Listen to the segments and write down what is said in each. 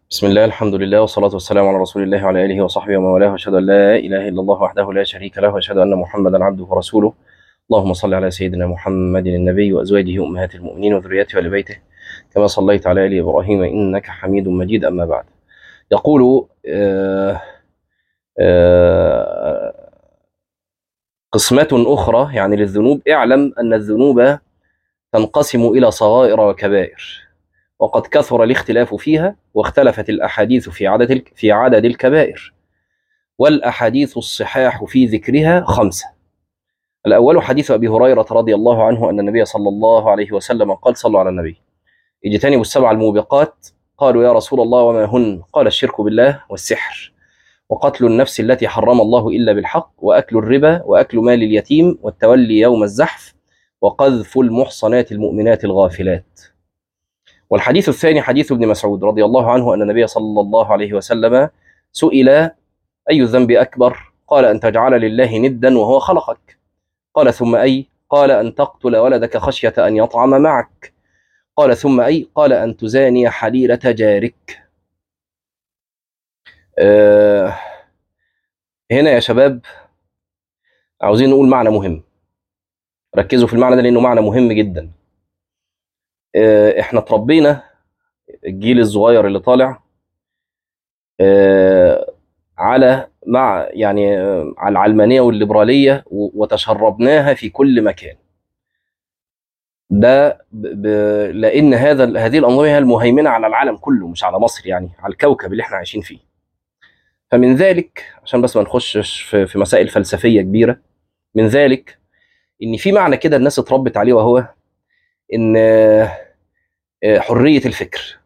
بسم الله الحمد لله والصلاة والسلام على رسول الله وعلى آله وصحبه ومن والاه وأشهد أن لا إله إلا الله وحده لا شريك له وأشهد أن محمدا عبده ورسوله اللهم صل على سيدنا محمد النبي وأزواجه أمهات المؤمنين وذريته وآل بيته كما صليت على آل إبراهيم إنك حميد مجيد أما بعد يقول آه آه قسمة أخرى يعني للذنوب اعلم أن الذنوب تنقسم إلى صغائر وكبائر وقد كثر الاختلاف فيها واختلفت الأحاديث في عدد في عدد الكبائر والأحاديث الصحاح في ذكرها خمسة الأول حديث أبي هريرة رضي الله عنه أن النبي صلى الله عليه وسلم قال صلوا على النبي اجتنبوا السبع الموبقات قالوا يا رسول الله وما هن قال الشرك بالله والسحر وقتل النفس التي حرم الله إلا بالحق وأكل الربا وأكل مال اليتيم والتولي يوم الزحف وقذف المحصنات المؤمنات الغافلات والحديث الثاني حديث ابن مسعود رضي الله عنه أن النبي صلى الله عليه وسلم سئل أي الذنب أكبر قال أن تجعل لله ندا وهو خلقك قال ثم أي قال أن تقتل ولدك خشية أن يطعم معك قال ثم أي قال أن تزاني حليلة جارك أه هنا يا شباب عاوزين نقول معنى مهم ركزوا في المعنى ده لأنه معنى مهم جدا أه احنا اتربينا الجيل الصغير اللي طالع أه على مع يعني على العلمانيه والليبراليه وتشربناها في كل مكان ده ب... ب... لان هذا هذه الانظمه هي المهيمنه على العالم كله مش على مصر يعني على الكوكب اللي احنا عايشين فيه فمن ذلك عشان بس ما نخشش في, في مسائل فلسفيه كبيره من ذلك ان في معنى كده الناس اتربت عليه وهو ان حريه الفكر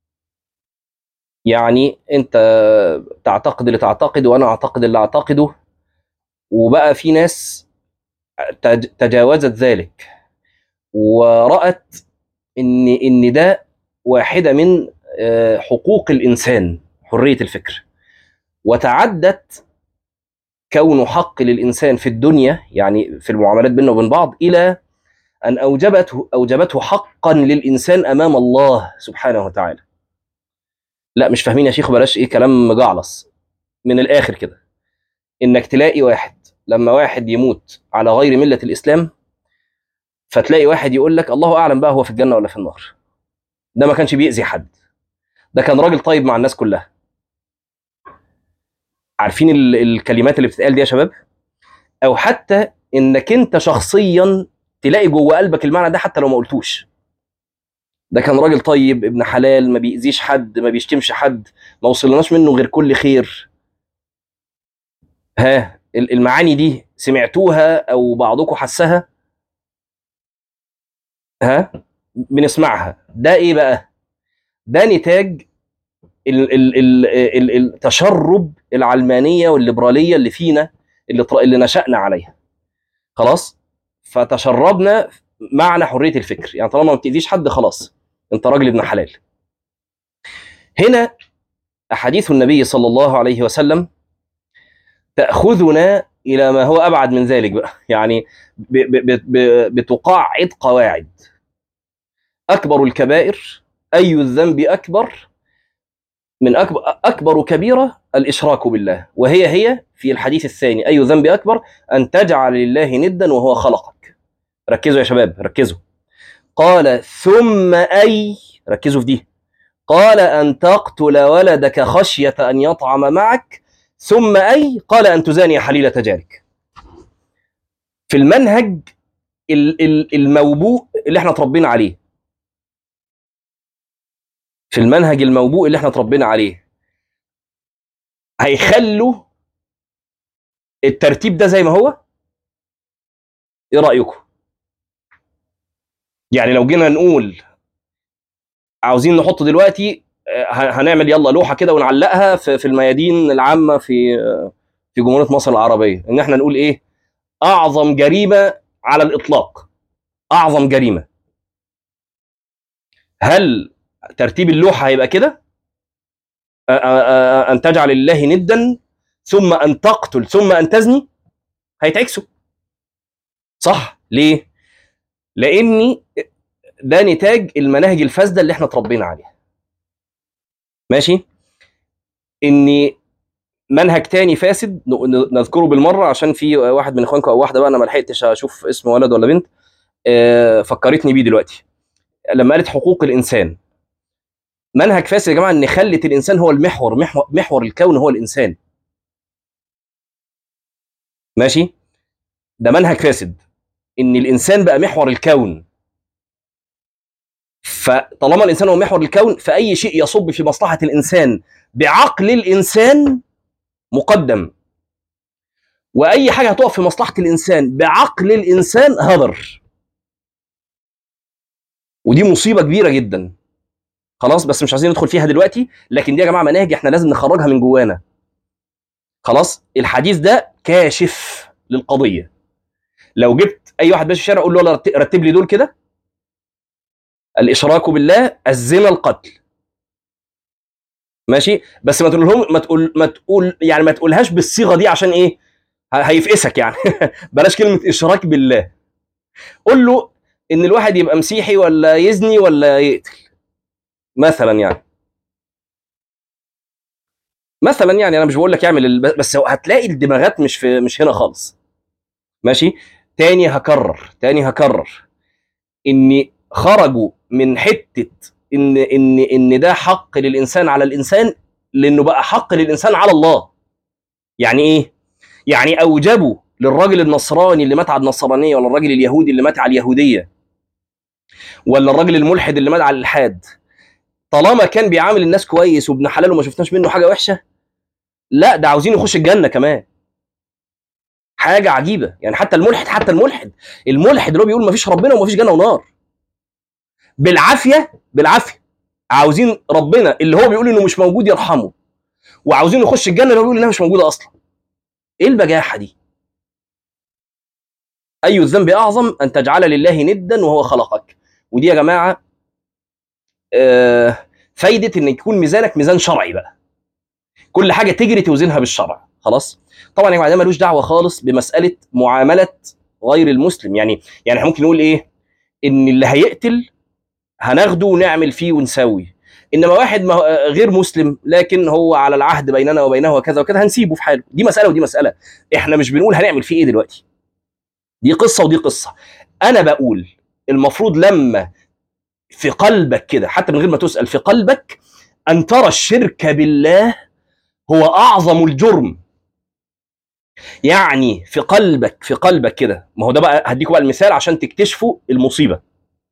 يعني انت تعتقد اللي تعتقده وانا اعتقد اللي اعتقده وبقى في ناس تجاوزت ذلك ورأت ان ان ده واحده من حقوق الانسان حريه الفكر وتعدت كونه حق للانسان في الدنيا يعني في المعاملات بيننا وبين بعض الى ان اوجبته اوجبته حقا للانسان امام الله سبحانه وتعالى لا مش فاهمين يا شيخ بلاش ايه كلام مجعلص من الاخر كده انك تلاقي واحد لما واحد يموت على غير مله الاسلام فتلاقي واحد يقول لك الله اعلم بقى هو في الجنه ولا في النار ده ما كانش بيأذي حد ده كان راجل طيب مع الناس كلها عارفين ال- الكلمات اللي بتتقال دي يا شباب او حتى انك انت شخصيا تلاقي جوه قلبك المعنى ده حتى لو ما قلتوش ده كان راجل طيب ابن حلال ما بيأذيش حد ما بيشتمش حد ما وصلناش منه غير كل خير ها المعاني دي سمعتوها او بعضكم حسها ها بنسمعها ده ايه بقى ده نتاج ال- ال- ال- ال- التشرب العلمانيه والليبراليه اللي فينا اللي طر- اللي نشأنا عليها خلاص فتشربنا معنى حريه الفكر يعني طالما ما بتأذيش حد خلاص انت راجل ابن حلال هنا احاديث النبي صلى الله عليه وسلم تاخذنا الى ما هو ابعد من ذلك بقى يعني ب ب ب بتقاعد قواعد اكبر الكبائر اي الذنب اكبر من اكبر اكبر كبيره الاشراك بالله وهي هي في الحديث الثاني اي ذنب اكبر ان تجعل لله ندا وهو خلقك ركزوا يا شباب ركزوا قال ثم اي ركزوا في دي قال ان تقتل ولدك خشيه ان يطعم معك ثم اي قال ان تزاني حليله جارك في المنهج ال- ال- الموبوء اللي احنا اتربينا عليه في المنهج الموبوء اللي احنا اتربينا عليه هيخلوا الترتيب ده زي ما هو ايه رايكم يعني لو جينا نقول عاوزين نحط دلوقتي آه، هنعمل يلا لوحه كده ونعلقها في في الميادين العامه في آه، في جمهوريه مصر العربيه ان احنا نقول ايه اعظم جريمه على الاطلاق اعظم جريمه هل ترتيب اللوحه هيبقى كده آه، آه، آه، ان تجعل الله ندا ثم ان تقتل ثم ان تزني هيتعكسوا صح ليه لاني ده نتاج المناهج الفاسده اللي احنا اتربينا عليها ماشي ان منهج تاني فاسد ن- ن- نذكره بالمره عشان في واحد من اخوانكم او واحده بقى انا ما لحقتش اشوف اسم ولد ولا بنت آه، فكرتني بيه دلوقتي لما قالت حقوق الانسان منهج فاسد يا جماعه ان خلت الانسان هو المحور محور, محور الكون هو الانسان ماشي ده منهج فاسد ان الانسان بقى محور الكون فطالما الانسان هو محور الكون فاي شيء يصب في مصلحه الانسان بعقل الانسان مقدم واي حاجه هتقف في مصلحه الانسان بعقل الانسان هدر ودي مصيبه كبيره جدا خلاص بس مش عايزين ندخل فيها دلوقتي لكن دي يا جماعه مناهج احنا لازم نخرجها من جوانا خلاص الحديث ده كاشف للقضيه لو جبت اي واحد ماشي في الشارع قول له يلا رت- رتب لي دول كده الاشراك بالله الزنا القتل ماشي بس ما تقول لهم ما تقول ما تقول يعني ما تقولهاش بالصيغه دي عشان ايه ه- هيفقسك يعني بلاش كلمه اشراك بالله قول له ان الواحد يبقى مسيحي ولا يزني ولا يقتل مثلا يعني مثلا يعني انا مش بقول لك اعمل ال- بس هو هتلاقي الدماغات مش في مش هنا خالص ماشي تاني هكرر تاني هكرر ان خرجوا من حته ان ان ان ده حق للانسان على الانسان لانه بقى حق للانسان على الله يعني ايه يعني اوجبوا للراجل النصراني اللي مات على النصرانيه ولا الراجل اليهودي اللي مات على اليهوديه ولا الراجل الملحد اللي مات على الالحاد طالما كان بيعامل الناس كويس وابن حلال وما شفناش منه حاجه وحشه لا ده عاوزين يخش الجنه كمان حاجه عجيبه يعني حتى الملحد حتى الملحد الملحد اللي هو بيقول ما فيش ربنا وما فيش جنه ونار بالعافيه بالعافيه عاوزين ربنا اللي هو بيقول انه مش موجود يرحمه وعاوزين يخش الجنه اللي هو بيقول انها مش موجوده اصلا ايه البجاحه دي اي الذنب اعظم ان تجعل لله ندا وهو خلقك ودي يا جماعه آه، فايده ان يكون ميزانك ميزان شرعي بقى كل حاجه تجري توزنها بالشرع خلاص طبعا يا جماعه ده ملوش دعوه خالص بمساله معامله غير المسلم يعني يعني احنا ممكن نقول ايه ان اللي هيقتل هناخده ونعمل فيه ونسوي انما واحد ما هو- غير مسلم لكن هو على العهد بيننا وبينه وكذا وكذا هنسيبه في حاله دي مساله ودي مساله احنا مش بنقول هنعمل فيه ايه دلوقتي دي قصه ودي قصه انا بقول المفروض لما في قلبك كده حتى من غير ما تسال في قلبك ان ترى الشرك بالله هو اعظم الجرم يعني في قلبك في قلبك كده ما هو ده بقى هديكوا بقى المثال عشان تكتشفوا المصيبه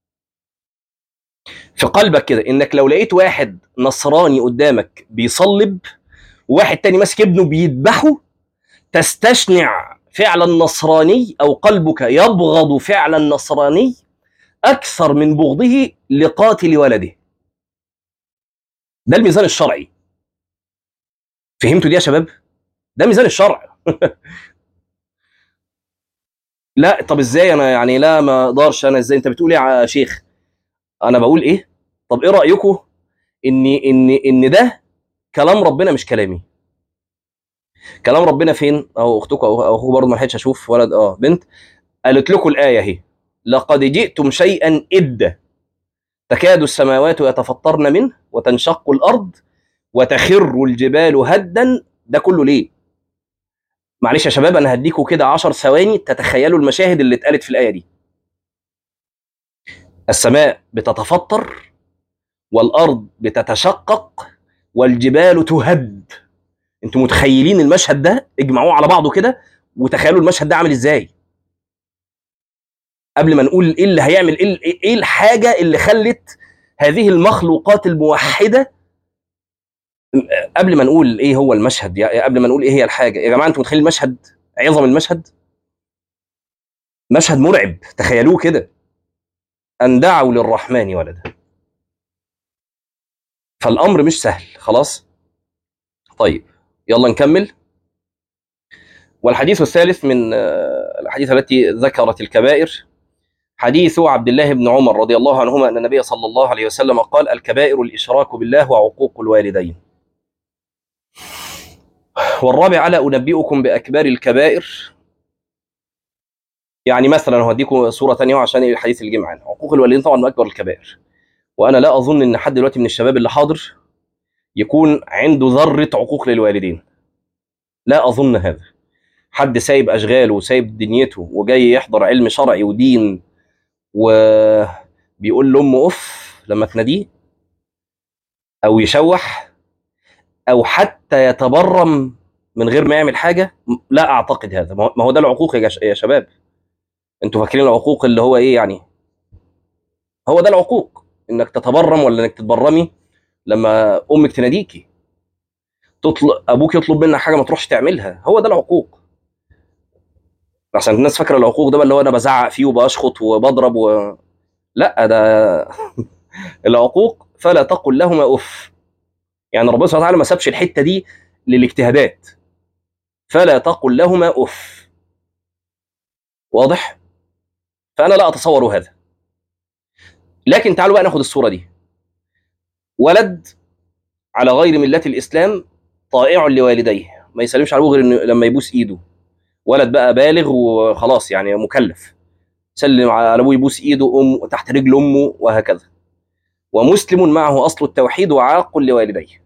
في قلبك كده انك لو لقيت واحد نصراني قدامك بيصلب وواحد تاني ماسك ابنه بيذبحه تستشنع فعل النصراني او قلبك يبغض فعل النصراني اكثر من بغضه لقاتل ولده ده الميزان الشرعي فهمتوا دي يا شباب ده ميزان الشرع لا طب ازاي انا يعني لا ما اقدرش انا ازاي انت بتقول ايه يا شيخ انا بقول ايه طب ايه رايكم ان ان ان ده كلام ربنا مش كلامي كلام ربنا فين اهو اختكم او أو اخوه برضه ما لحقتش اشوف ولد اه بنت قالت لكم الايه اهي لقد جئتم شيئا إدا تكاد السماوات يتفطرن منه وتنشق الارض وتخر الجبال هدا ده كله ليه معلش يا شباب انا هديكوا كده عشر ثواني تتخيلوا المشاهد اللي اتقالت في الايه دي السماء بتتفطر والارض بتتشقق والجبال تهد انتوا متخيلين المشهد ده اجمعوه على بعضه كده وتخيلوا المشهد ده عامل ازاي قبل ما نقول ايه اللي هيعمل ايه ايه الحاجه اللي خلت هذه المخلوقات الموحده قبل ما نقول ايه هو المشهد يعني قبل ما نقول ايه هي الحاجه يا جماعه انتوا متخيلين المشهد عظم المشهد مشهد مرعب تخيلوه كده ان دعوا للرحمن ولدا فالامر مش سهل خلاص طيب يلا نكمل والحديث الثالث من آه، الحديث التي ذكرت الكبائر حديث عبد الله بن عمر رضي الله عنهما ان النبي صلى الله عليه وسلم قال الكبائر الاشراك بالله وعقوق الوالدين والرابع الا انبئكم باكبر الكبائر يعني مثلا هديكم صوره ثانيه عشان الحديث اللي جه معانا عقوق الوالدين طبعا من اكبر الكبائر وانا لا اظن ان حد دلوقتي من الشباب اللي حاضر يكون عنده ذره عقوق للوالدين لا اظن هذا حد سايب اشغاله وسايب دنيته وجاي يحضر علم شرعي ودين وبيقول لام اف لما تناديه او يشوح او حتى يتبرم من غير ما يعمل حاجه لا اعتقد هذا ما هو- ما هو ده العقوق يا ش- يا شباب انتوا فاكرين العقوق اللي هو ايه يعني هو ده العقوق انك تتبرم ولا انك تتبرمي لما امك تناديكي تطلب ابوك يطلب منك حاجه ما تروحش تعملها هو ده العقوق عشان الناس فاكره العقوق ده بقى اللي هو انا بزعق فيه وبشخط وبضرب و... لا ده العقوق فلا تقل لهما اف يعني ربنا سبحانه وتعالى ما سابش الحته دي للاجتهادات فلا تقل لهما اف واضح فانا لا اتصور هذا لكن تعالوا بقى ناخد الصوره دي ولد على غير مله الاسلام طائع لوالديه ما يسلمش على ابوه غير إنه لما يبوس ايده ولد بقى بالغ وخلاص يعني مكلف سلم على ابوه يبوس ايده ام تحت رجل امه وهكذا ومسلم معه اصل التوحيد وعاق لوالديه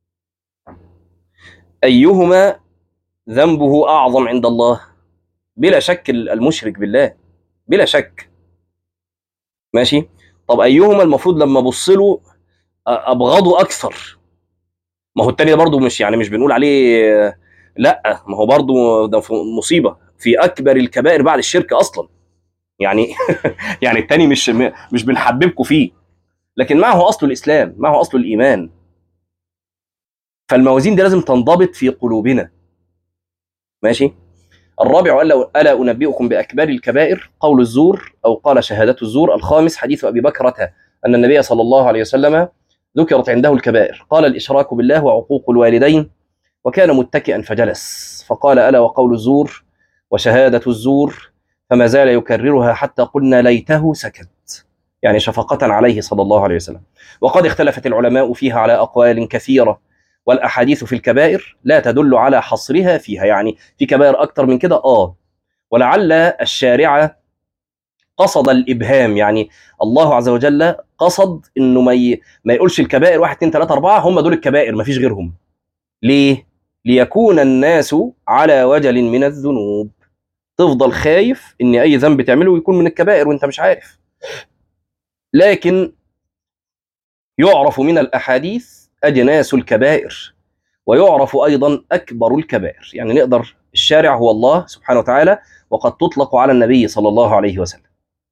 ايهما ذنبه اعظم عند الله بلا شك المشرك بالله بلا شك ماشي طب ايهما المفروض لما ابص له ابغضه اكثر ما هو التاني ده برضه مش يعني مش بنقول عليه آه، لا ما هو برضه ده في مصيبه في اكبر الكبائر بعد الشرك اصلا يعني يعني التاني مش مش بنحببكم فيه لكن معه اصل الاسلام معه اصل الايمان فالموازين دي لازم تنضبط في قلوبنا ماشي الرابع الا الا انبئكم باكبر الكبائر قول الزور او قال شهاده الزور الخامس حديث ابي بكره ان النبي صلى الله عليه وسلم ذكرت عنده الكبائر قال الاشراك بالله وعقوق الوالدين وكان متكئا فجلس فقال الا وقول الزور وشهاده الزور فما زال يكررها حتى قلنا ليته سكت يعني شفقة عليه صلى الله عليه وسلم وقد اختلفت العلماء فيها على أقوال كثيرة والأحاديث في الكبائر لا تدل على حصرها فيها يعني في كبائر أكتر من كده آه ولعل الشارع قصد الإبهام يعني الله عز وجل قصد إنه ما, ي... ما يقولش الكبائر واحد اتنين تلاتة أربعة هم دول الكبائر ما فيش غيرهم ليه؟ ليكون الناس على وجل من الذنوب تفضل خايف ان اي ذنب تعمله يكون من الكبائر وانت مش عارف لكن يعرف من الاحاديث اجناس الكبائر ويعرف ايضا اكبر الكبائر يعني نقدر الشارع هو الله سبحانه وتعالى وقد تطلق على النبي صلى الله عليه وسلم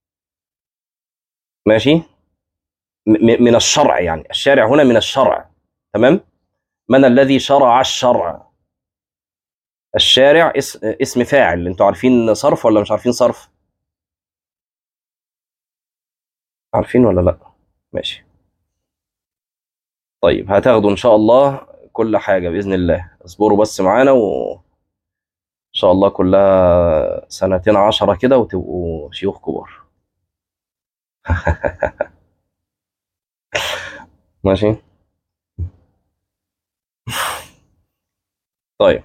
ماشي م- من الشرع يعني الشارع هنا من الشرع تمام من الذي شرع الشرع الشارع اس- اسم فاعل انتوا عارفين صرف ولا مش عارفين صرف عارفين ولا لا ماشي طيب هتاخدوا ان شاء الله كل حاجة بإذن الله اصبروا بس معانا و ان شاء الله كلها سنتين عشرة كده وتبقوا شيوخ كبار ماشي طيب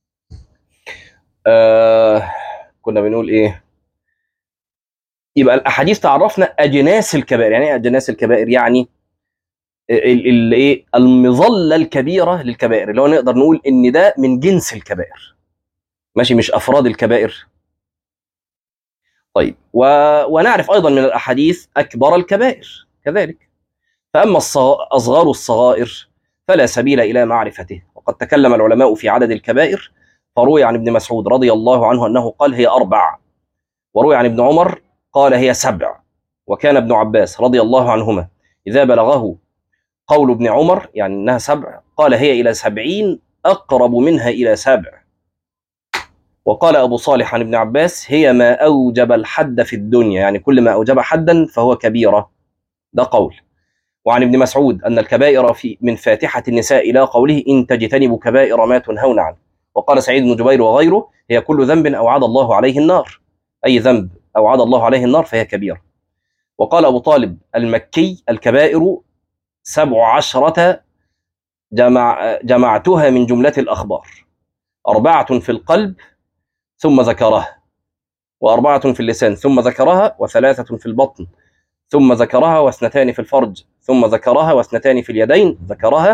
آه كنا بنقول ايه يبقى الاحاديث تعرفنا اجناس الكبائر يعني ايه اجناس الكبائر يعني ال- ال- ايه المظله الكبيره للكبائر اللي هو نقدر نقول ان ده من جنس الكبائر ماشي مش افراد الكبائر طيب و... ونعرف ايضا من الاحاديث اكبر الكبائر كذلك فاما الصغ... اصغر الصغائر فلا سبيل الى معرفته وقد تكلم العلماء في عدد الكبائر فروي عن ابن مسعود رضي الله عنه انه قال هي اربع وروي عن ابن عمر قال هي سبع وكان ابن عباس رضي الله عنهما اذا بلغه قول ابن عمر يعني انها سبع قال هي الى سبعين اقرب منها الى سبع وقال ابو صالح عن ابن عباس هي ما اوجب الحد في الدنيا يعني كل ما اوجب حدا فهو كبيره ده قول وعن ابن مسعود ان الكبائر في من فاتحه النساء الى قوله ان تجتنبوا كبائر ما تنهون عنه وقال سعيد بن جبير وغيره هي كل ذنب اوعد الله عليه النار اي ذنب اوعد الله عليه النار فهي كبيره وقال ابو طالب المكي الكبائر سبع عشرة جمع جمعتها من جملة الأخبار أربعة في القلب ثم ذكرها وأربعة في اللسان ثم ذكرها وثلاثة في البطن ثم ذكرها واثنتان في الفرج ثم ذكرها واثنتان في اليدين ذكرها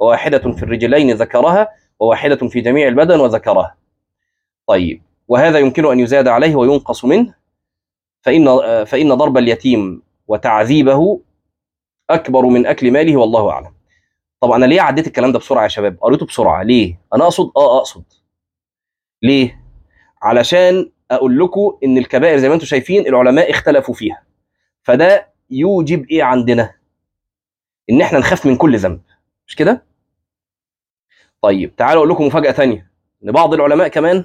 وواحدة في الرجلين ذكرها وواحدة في جميع البدن وذكرها طيب وهذا يمكن أن يزاد عليه وينقص منه فإن فإن ضرب اليتيم وتعذيبه أكبر من أكل ماله والله أعلم طب أنا ليه عديت الكلام ده بسرعة يا شباب قريته بسرعة ليه أنا أقصد آه أقصد ليه علشان أقول لكم إن الكبائر زي ما أنتم شايفين العلماء اختلفوا فيها فده يوجب إيه عندنا إن إحنا نخاف من كل ذنب مش كده طيب تعالوا أقول لكم مفاجأة تانية إن بعض العلماء كمان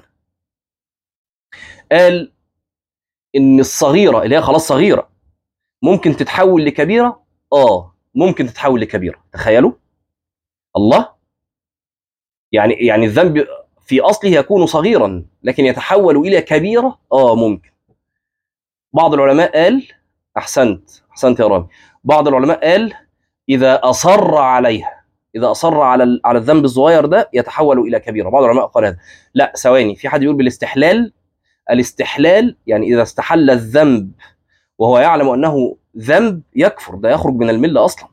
قال ان الصغيره اللي هي خلاص صغيره ممكن تتحول لكبيره اه ممكن تتحول لكبيره تخيلوا الله يعني يعني الذنب في اصله يكون صغيرا لكن يتحول الى كبيره اه ممكن بعض العلماء قال احسنت احسنت يا رامي بعض العلماء قال اذا اصر عليها اذا اصر على ال- على الذنب الصغير ده يتحول الى كبيره بعض العلماء قال هذا لا ثواني في حد يقول بالاستحلال الاستحلال يعني اذا استحل الذنب وهو يعلم انه ذنب يكفر ده يخرج من المله اصلا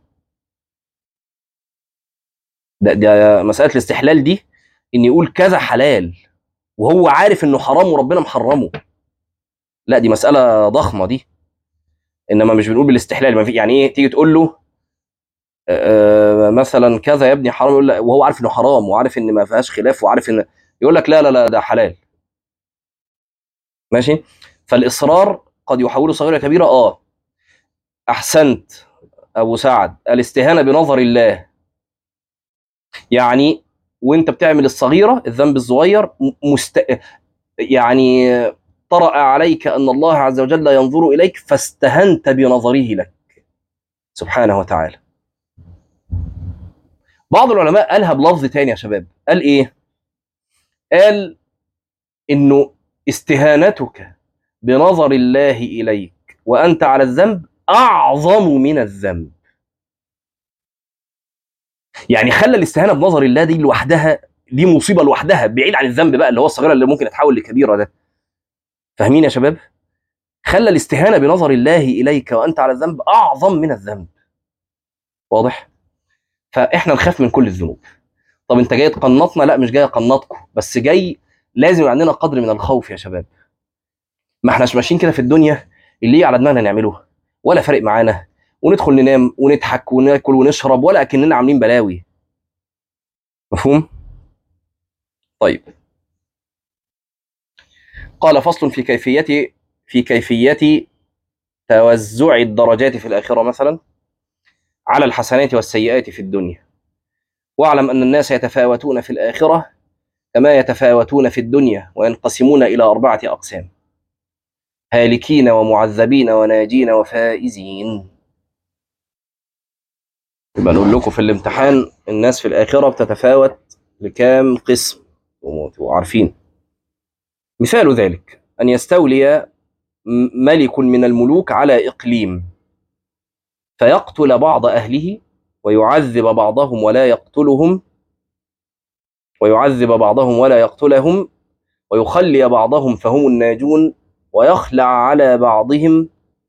ده, ده مساله الاستحلال دي ان يقول كذا حلال وهو عارف انه حرام وربنا محرمه لا دي مساله ضخمه دي انما مش بنقول بالاستحلال ما في يعني ايه تيجي تقول له آه، مثلا كذا يا ابني حرام يقول لك وهو عارف انه حرام وعارف ان ما فيهاش خلاف وعارف ان يقول لك لا لا لا ده حلال ماشي فالاصرار قد يحوله صغيره كبيره اه احسنت ابو سعد الاستهانه بنظر الله يعني وانت بتعمل الصغيره الذنب الصغير م- مست يعني طرأ عليك ان الله عز وجل ينظر اليك فاستهنت بنظره لك سبحانه وتعالى بعض العلماء قالها بلفظ تاني يا شباب قال ايه قال انه استهانتك بنظر الله اليك وانت على الذنب اعظم من الذنب يعني خلى الاستهانه بنظر الله دي لوحدها دي مصيبه لوحدها بعيد عن الذنب بقى اللي هو الصغيره اللي ممكن يتحول لكبيره ده فاهمين يا شباب خلى الاستهانه بنظر الله اليك وانت على الذنب اعظم من الذنب واضح فاحنا نخاف من كل الذنوب طب انت جاي تقنطنا لا مش جاي اقنطكم بس جاي لازم يبقى عندنا قدر من الخوف يا شباب ما احناش ماشيين كده في الدنيا اللي هي على دماغنا نعمله ولا فارق معانا وندخل ننام ونضحك وناكل ونشرب ولا اكننا عاملين بلاوي مفهوم طيب قال فصل في كيفية في كيفية توزع الدرجات في الآخرة مثلا على الحسنات والسيئات في الدنيا واعلم أن الناس يتفاوتون في الآخرة كما يتفاوتون في الدنيا وينقسمون إلى أربعة أقسام هالكين ومعذبين وناجين وفائزين يبقى نقول لكم في الامتحان الناس في الآخرة بتتفاوت لكام قسم وعارفين مثال ذلك أن يستولي م- ملك من الملوك على إقليم فيقتل بعض أهله ويعذب بعضهم ولا يقتلهم ويعذب بعضهم ولا يقتلهم ويخلي بعضهم فهم الناجون ويخلع على بعضهم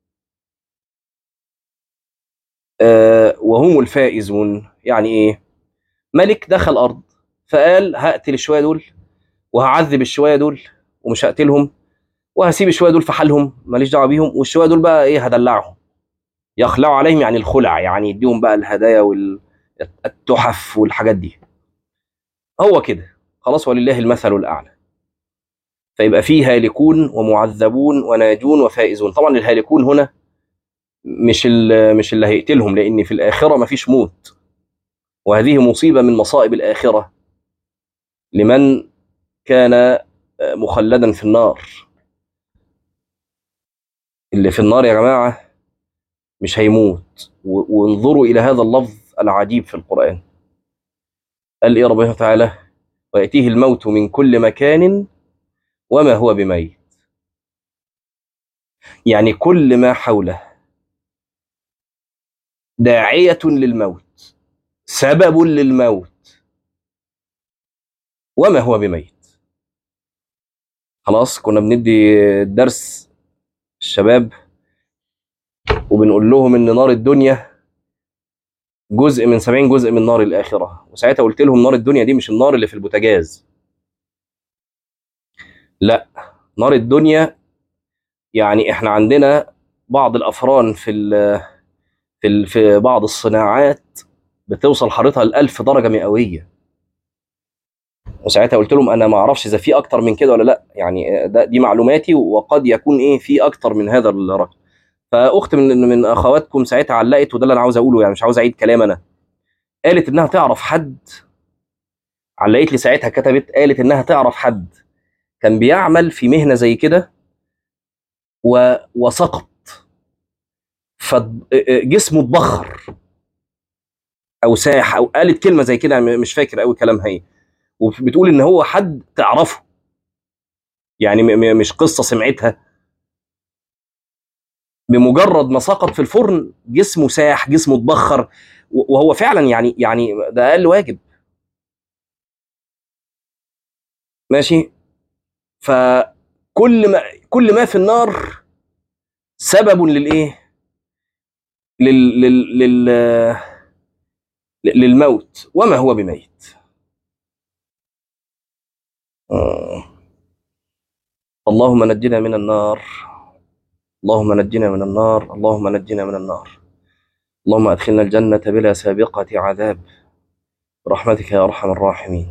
آه، وهم الفائزون يعني ايه ملك دخل ارض فقال هقتل الشويه دول وهعذب الشويه دول ومش هقتلهم وهسيب الشويه دول في حالهم ماليش دعوه بيهم والشويه دول بقى ايه هدلعهم يخلعوا عليهم يعني الخلع يعني يديهم بقى الهدايا والتحف والحاجات دي هو كده خلاص ولله المثل الاعلى فيبقى فيه هالكون ومعذبون وناجون وفائزون طبعا الهالكون هنا مش ال- مش اللي هيقتلهم لان في الاخره مفيش موت وهذه مصيبه من مصائب الاخره لمن كان مخلدا في النار اللي في النار يا جماعه مش هيموت و- وانظروا الى هذا اللفظ العجيب في القران قال ايه ربنا تعالى وياتيه الموت من كل مكان وما هو بميت يعني كل ما حوله داعيه للموت سبب للموت وما هو بميت خلاص كنا بندي درس الشباب وبنقول لهم ان نار الدنيا جزء من 70 جزء من نار الآخرة وساعتها قلت لهم نار الدنيا دي مش النار اللي في البوتاجاز لا نار الدنيا يعني احنا عندنا بعض الأفران في ال في ال في بعض الصناعات بتوصل حرارتها ل 1000 درجة مئوية وساعتها قلت لهم انا ما اعرفش اذا في اكتر من كده ولا لا يعني ده دي معلوماتي وقد يكون ايه في اكتر من هذا الرقم فاخت من من اخواتكم ساعتها علقت وده اللي انا عاوز اقوله يعني مش عاوز اعيد كلام انا قالت انها تعرف حد علقت لي ساعتها كتبت قالت انها تعرف حد كان بيعمل في مهنه زي كده و... وسقط فجسمه اتبخر او ساح او قالت كلمه زي كده مش فاكر قوي كلامها ايه وبتقول ان هو حد تعرفه يعني م- م- مش قصه سمعتها بمجرد ما سقط في الفرن جسمه ساح جسمه اتبخر و- وهو فعلا يعني يعني ده اقل واجب ماشي فكل ما كل ما في النار سبب للايه لل لل لل للموت وما هو بميت آه. اللهم نجنا من النار اللهم نجنا من النار اللهم نجنا من النار اللهم ادخلنا الجنة بلا سابقة عذاب برحمتك يا ارحم الراحمين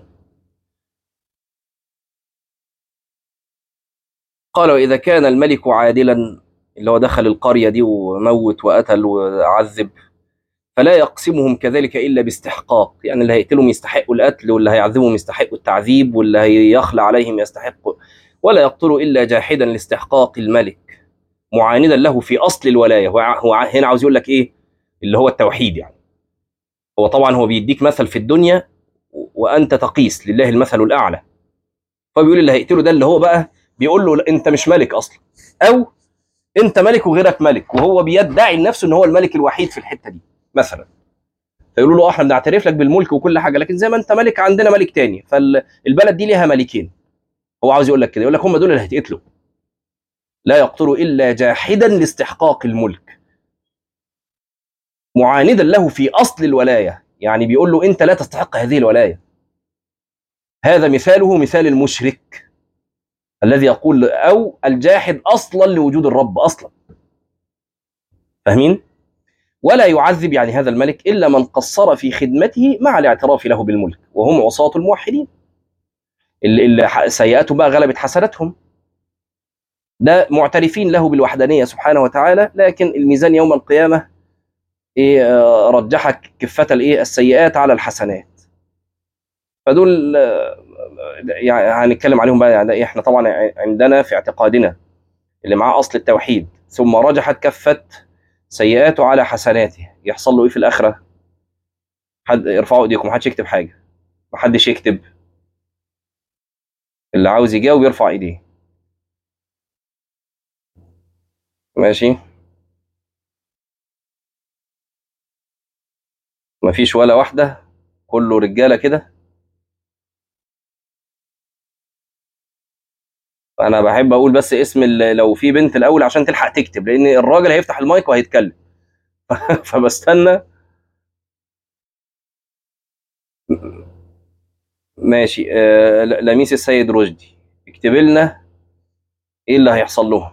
قال واذا كان الملك عادلا اللي هو دخل القرية دي وموت وقتل وعذب فلا يقسمهم كذلك الا باستحقاق يعني اللي هيقتلهم يستحقوا القتل واللي هيعذبهم يستحقوا التعذيب واللي هيخلى عليهم يستحقوا ولا يقتل الا جاحدا لاستحقاق الملك معاندا له في اصل الولايه هو ع- هو ع- هنا عاوز يقول لك ايه اللي هو التوحيد يعني هو طبعا هو بيديك مثل في الدنيا و- وانت تقيس لله المثل الاعلى فبيقول اللي هيقتله ده اللي هو بقى بيقول له لا، انت مش ملك اصلا او انت ملك وغيرك ملك وهو بيدعي لنفسه ان هو الملك الوحيد في الحته دي مثلا فيقولوا له اه احنا بنعترف لك بالملك وكل حاجه لكن زي ما انت ملك عندنا ملك تاني فالبلد دي ليها ملكين هو عاوز يقول لك كده يقول لك هم دول اللي هيتقتلوا لا يقتل الا جاحدا لاستحقاق الملك معاندا له في اصل الولايه يعني بيقول له انت لا تستحق هذه الولايه هذا مثاله مثال المشرك الذي يقول او الجاحد اصلا لوجود الرب اصلا فاهمين ولا يعذب يعني هذا الملك الا من قصر في خدمته مع الاعتراف له بالملك وهم عصاة الموحدين اللي, اللي ح- سيئاتهم بقى غلبت حسناتهم ده معترفين له بالوحدانيه سبحانه وتعالى لكن الميزان يوم القيامه ايه آه، رجح كفه الايه السيئات على الحسنات فدول آه، يعني هنتكلم عليهم بقى يعني احنا طبعا عندنا في اعتقادنا اللي معاه اصل التوحيد ثم رجحت كفه سيئاته على حسناته يحصل له ايه في الاخره حد ارفعوا ايديكم محدش يكتب حاجه محدش يكتب اللي عاوز يجاوب يرفع ايديه ماشي مفيش ولا واحده كله رجاله كده انا بحب اقول بس اسم ال- لو في بنت الاول عشان تلحق تكتب لان الراجل هيفتح المايك وهيتكلم فبستنى ماشي آه ل- لميس السيد رشدي اكتب لنا ايه اللي هيحصل لهم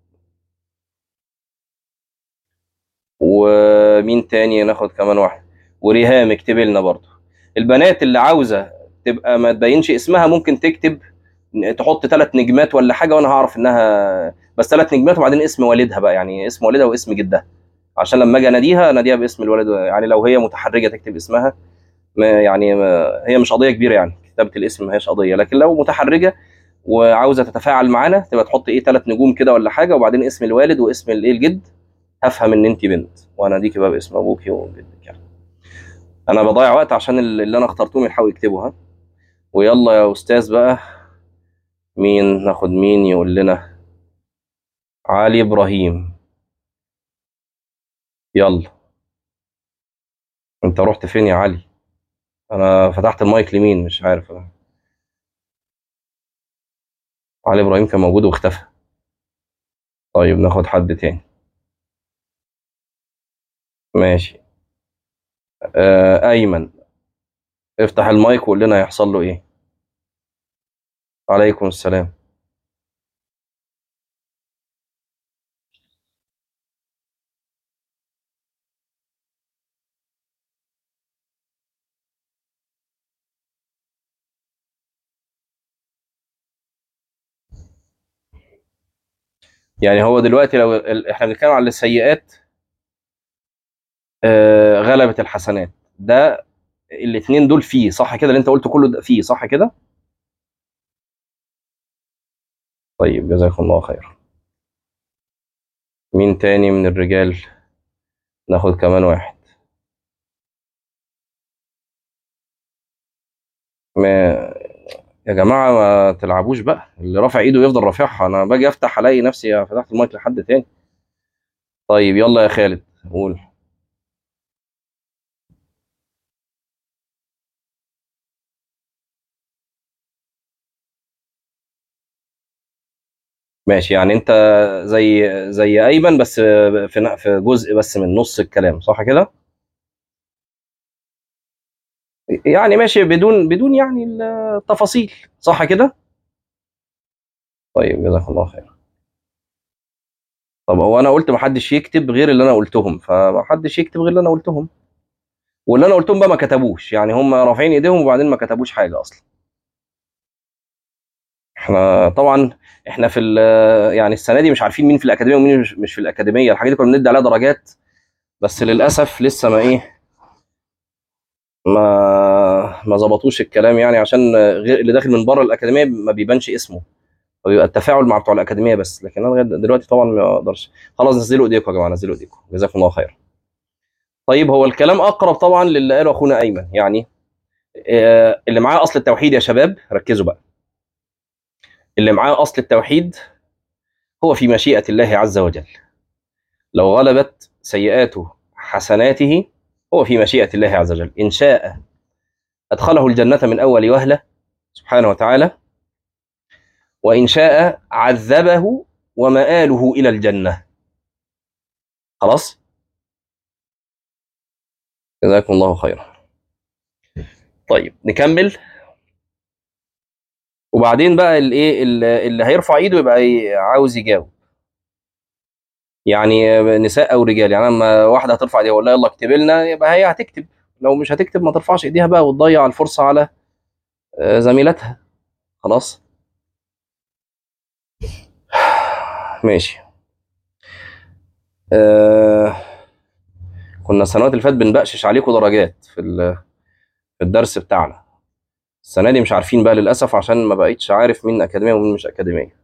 ومين تاني ناخد كمان واحد وريهام اكتب لنا برضو البنات اللي عاوزه تبقى ما تبينش اسمها ممكن تكتب تحط ثلاث نجمات ولا حاجه وانا هعرف انها بس ثلاث نجمات وبعدين اسم والدها بقى يعني اسم والدها واسم جدها عشان لما اجي اناديها اناديها باسم الولد يعني لو هي متحرجه تكتب اسمها ما يعني ما هي مش قضيه كبيره يعني كتابه الاسم ما هيش قضيه لكن لو متحرجه وعاوزه تتفاعل معانا تبقى تحط ايه ثلاث نجوم كده ولا حاجه وبعدين اسم الوالد واسم الايه الجد هفهم ان انت بنت واناديكي بقى باسم ابوكي وجدك يعني انا بضيع وقت عشان اللي انا اخترتهم يلحقوا يكتبوا ها ويلا يا استاذ بقى مين ناخد مين يقول لنا علي ابراهيم يلا انت رحت فين يا علي انا فتحت المايك لمين مش عارف أنا. علي ابراهيم كان موجود واختفى طيب ناخد حد تاني ماشي آه ايمن افتح المايك وقول لنا هيحصل له ايه عليكم السلام يعني هو دلوقتي لو ال- احنا بنتكلم على السيئات آه غلبت الحسنات ده الاثنين دول فيه صح كده اللي انت قلته كله ده فيه صح كده طيب جزاكم الله خير مين تاني من الرجال ناخد كمان واحد ما يا جماعة ما تلعبوش بقى اللي رافع ايده يفضل رافعها انا باجي افتح الاقي نفسي فتحت المايك لحد تاني طيب يلا يا خالد قول ماشي يعني انت زي زي ايمن بس في في جزء بس من نص الكلام صح كده يعني ماشي بدون بدون يعني التفاصيل صح كده طيب جزاك الله خير طب هو انا قلت ما حدش يكتب غير اللي انا قلتهم فما حدش يكتب غير اللي انا قلتهم واللي انا قلتهم بقى ما كتبوش يعني هم رافعين ايديهم وبعدين ما كتبوش حاجه اصلا احنا طبعا احنا في ال- يعني السنه دي مش عارفين مين في الاكاديميه ومين مش مش في الاكاديميه الحاجات دي كنا بندي عليها درجات بس للاسف لسه ما ايه ما ما ظبطوش الكلام يعني عشان غير اللي داخل من بره الاكاديميه ما بيبانش اسمه وبيبقى التفاعل مع بتوع الاكاديميه بس لكن انا لغايه دلوقتي طبعا ما اقدرش خلاص نزلوا ايديكم يا جماعه نزلوا ايديكم جزاكم الله خير طيب هو الكلام اقرب طبعا للي قاله اخونا ايمن يعني آه، اللي معاه اصل التوحيد يا شباب ركزوا بقى اللي معاه اصل التوحيد هو في مشيئه الله عز وجل لو غلبت سيئاته حسناته هو في مشيئه الله عز وجل ان شاء ادخله الجنه من اول وهله سبحانه وتعالى وان شاء عذبه ومآله الى الجنه خلاص جزاكم الله خيرا طيب نكمل وبعدين بقى الايه اللي اللي هيرفع ايده يبقى ي- عاوز يجاوب يعني نساء او رجال يعني لما واحده هترفع ايديها ولا يلا اكتب لنا يبقى هي هتكتب لو مش هتكتب ما ترفعش ايديها بقى وتضيع الفرصه على آه، زميلتها خلاص ماشي آه كنا السنوات اللي فاتت بنبقشش عليكم درجات في ال- في الدرس بتاعنا السنه دي مش عارفين بقى للاسف عشان ما بقيتش عارف مين اكاديميه ومين مش اكاديميه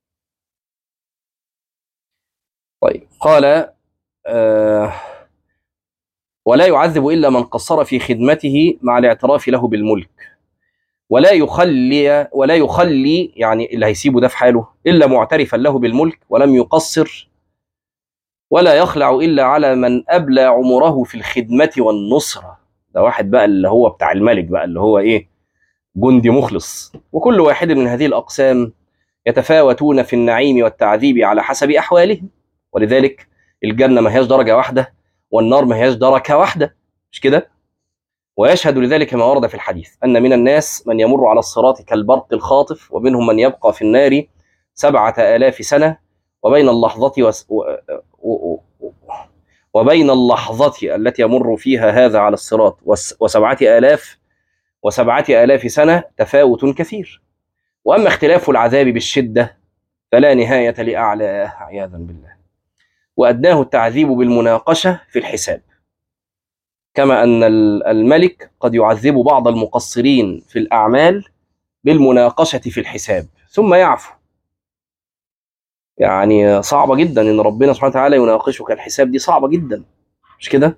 طيب قال آه ولا يعذب الا من قصر في خدمته مع الاعتراف له بالملك ولا يخلي ولا يخلي يعني اللي هيسيبه ده في حاله الا معترفا له بالملك ولم يقصر ولا يخلع الا على من ابلى عمره في الخدمه والنصره ده واحد بقى اللي هو بتاع الملك بقى اللي هو ايه جندي مخلص وكل واحد من هذه الاقسام يتفاوتون في النعيم والتعذيب على حسب احوالهم ولذلك الجنه ما هياش درجه واحده والنار ما هياش دركه واحده مش كده ويشهد لذلك ما ورد في الحديث أن من الناس من يمر على الصراط كالبرق الخاطف ومنهم من يبقى في النار سبعة آلاف سنة وبين اللحظة وس... و... و... و... وبين اللحظة التي يمر فيها هذا على الصراط وس... وسبعة آلاف وسبعة آلاف سنة تفاوت كثير وأما اختلاف العذاب بالشدة فلا نهاية لأعلاه عياذا بالله وأدناه التعذيب بالمناقشة في الحساب كما أن الملك قد يعذب بعض المقصرين في الأعمال بالمناقشة في الحساب ثم يعفو يعني صعبة جدا إن ربنا سبحانه وتعالى يناقشك الحساب دي صعبة جدا مش كده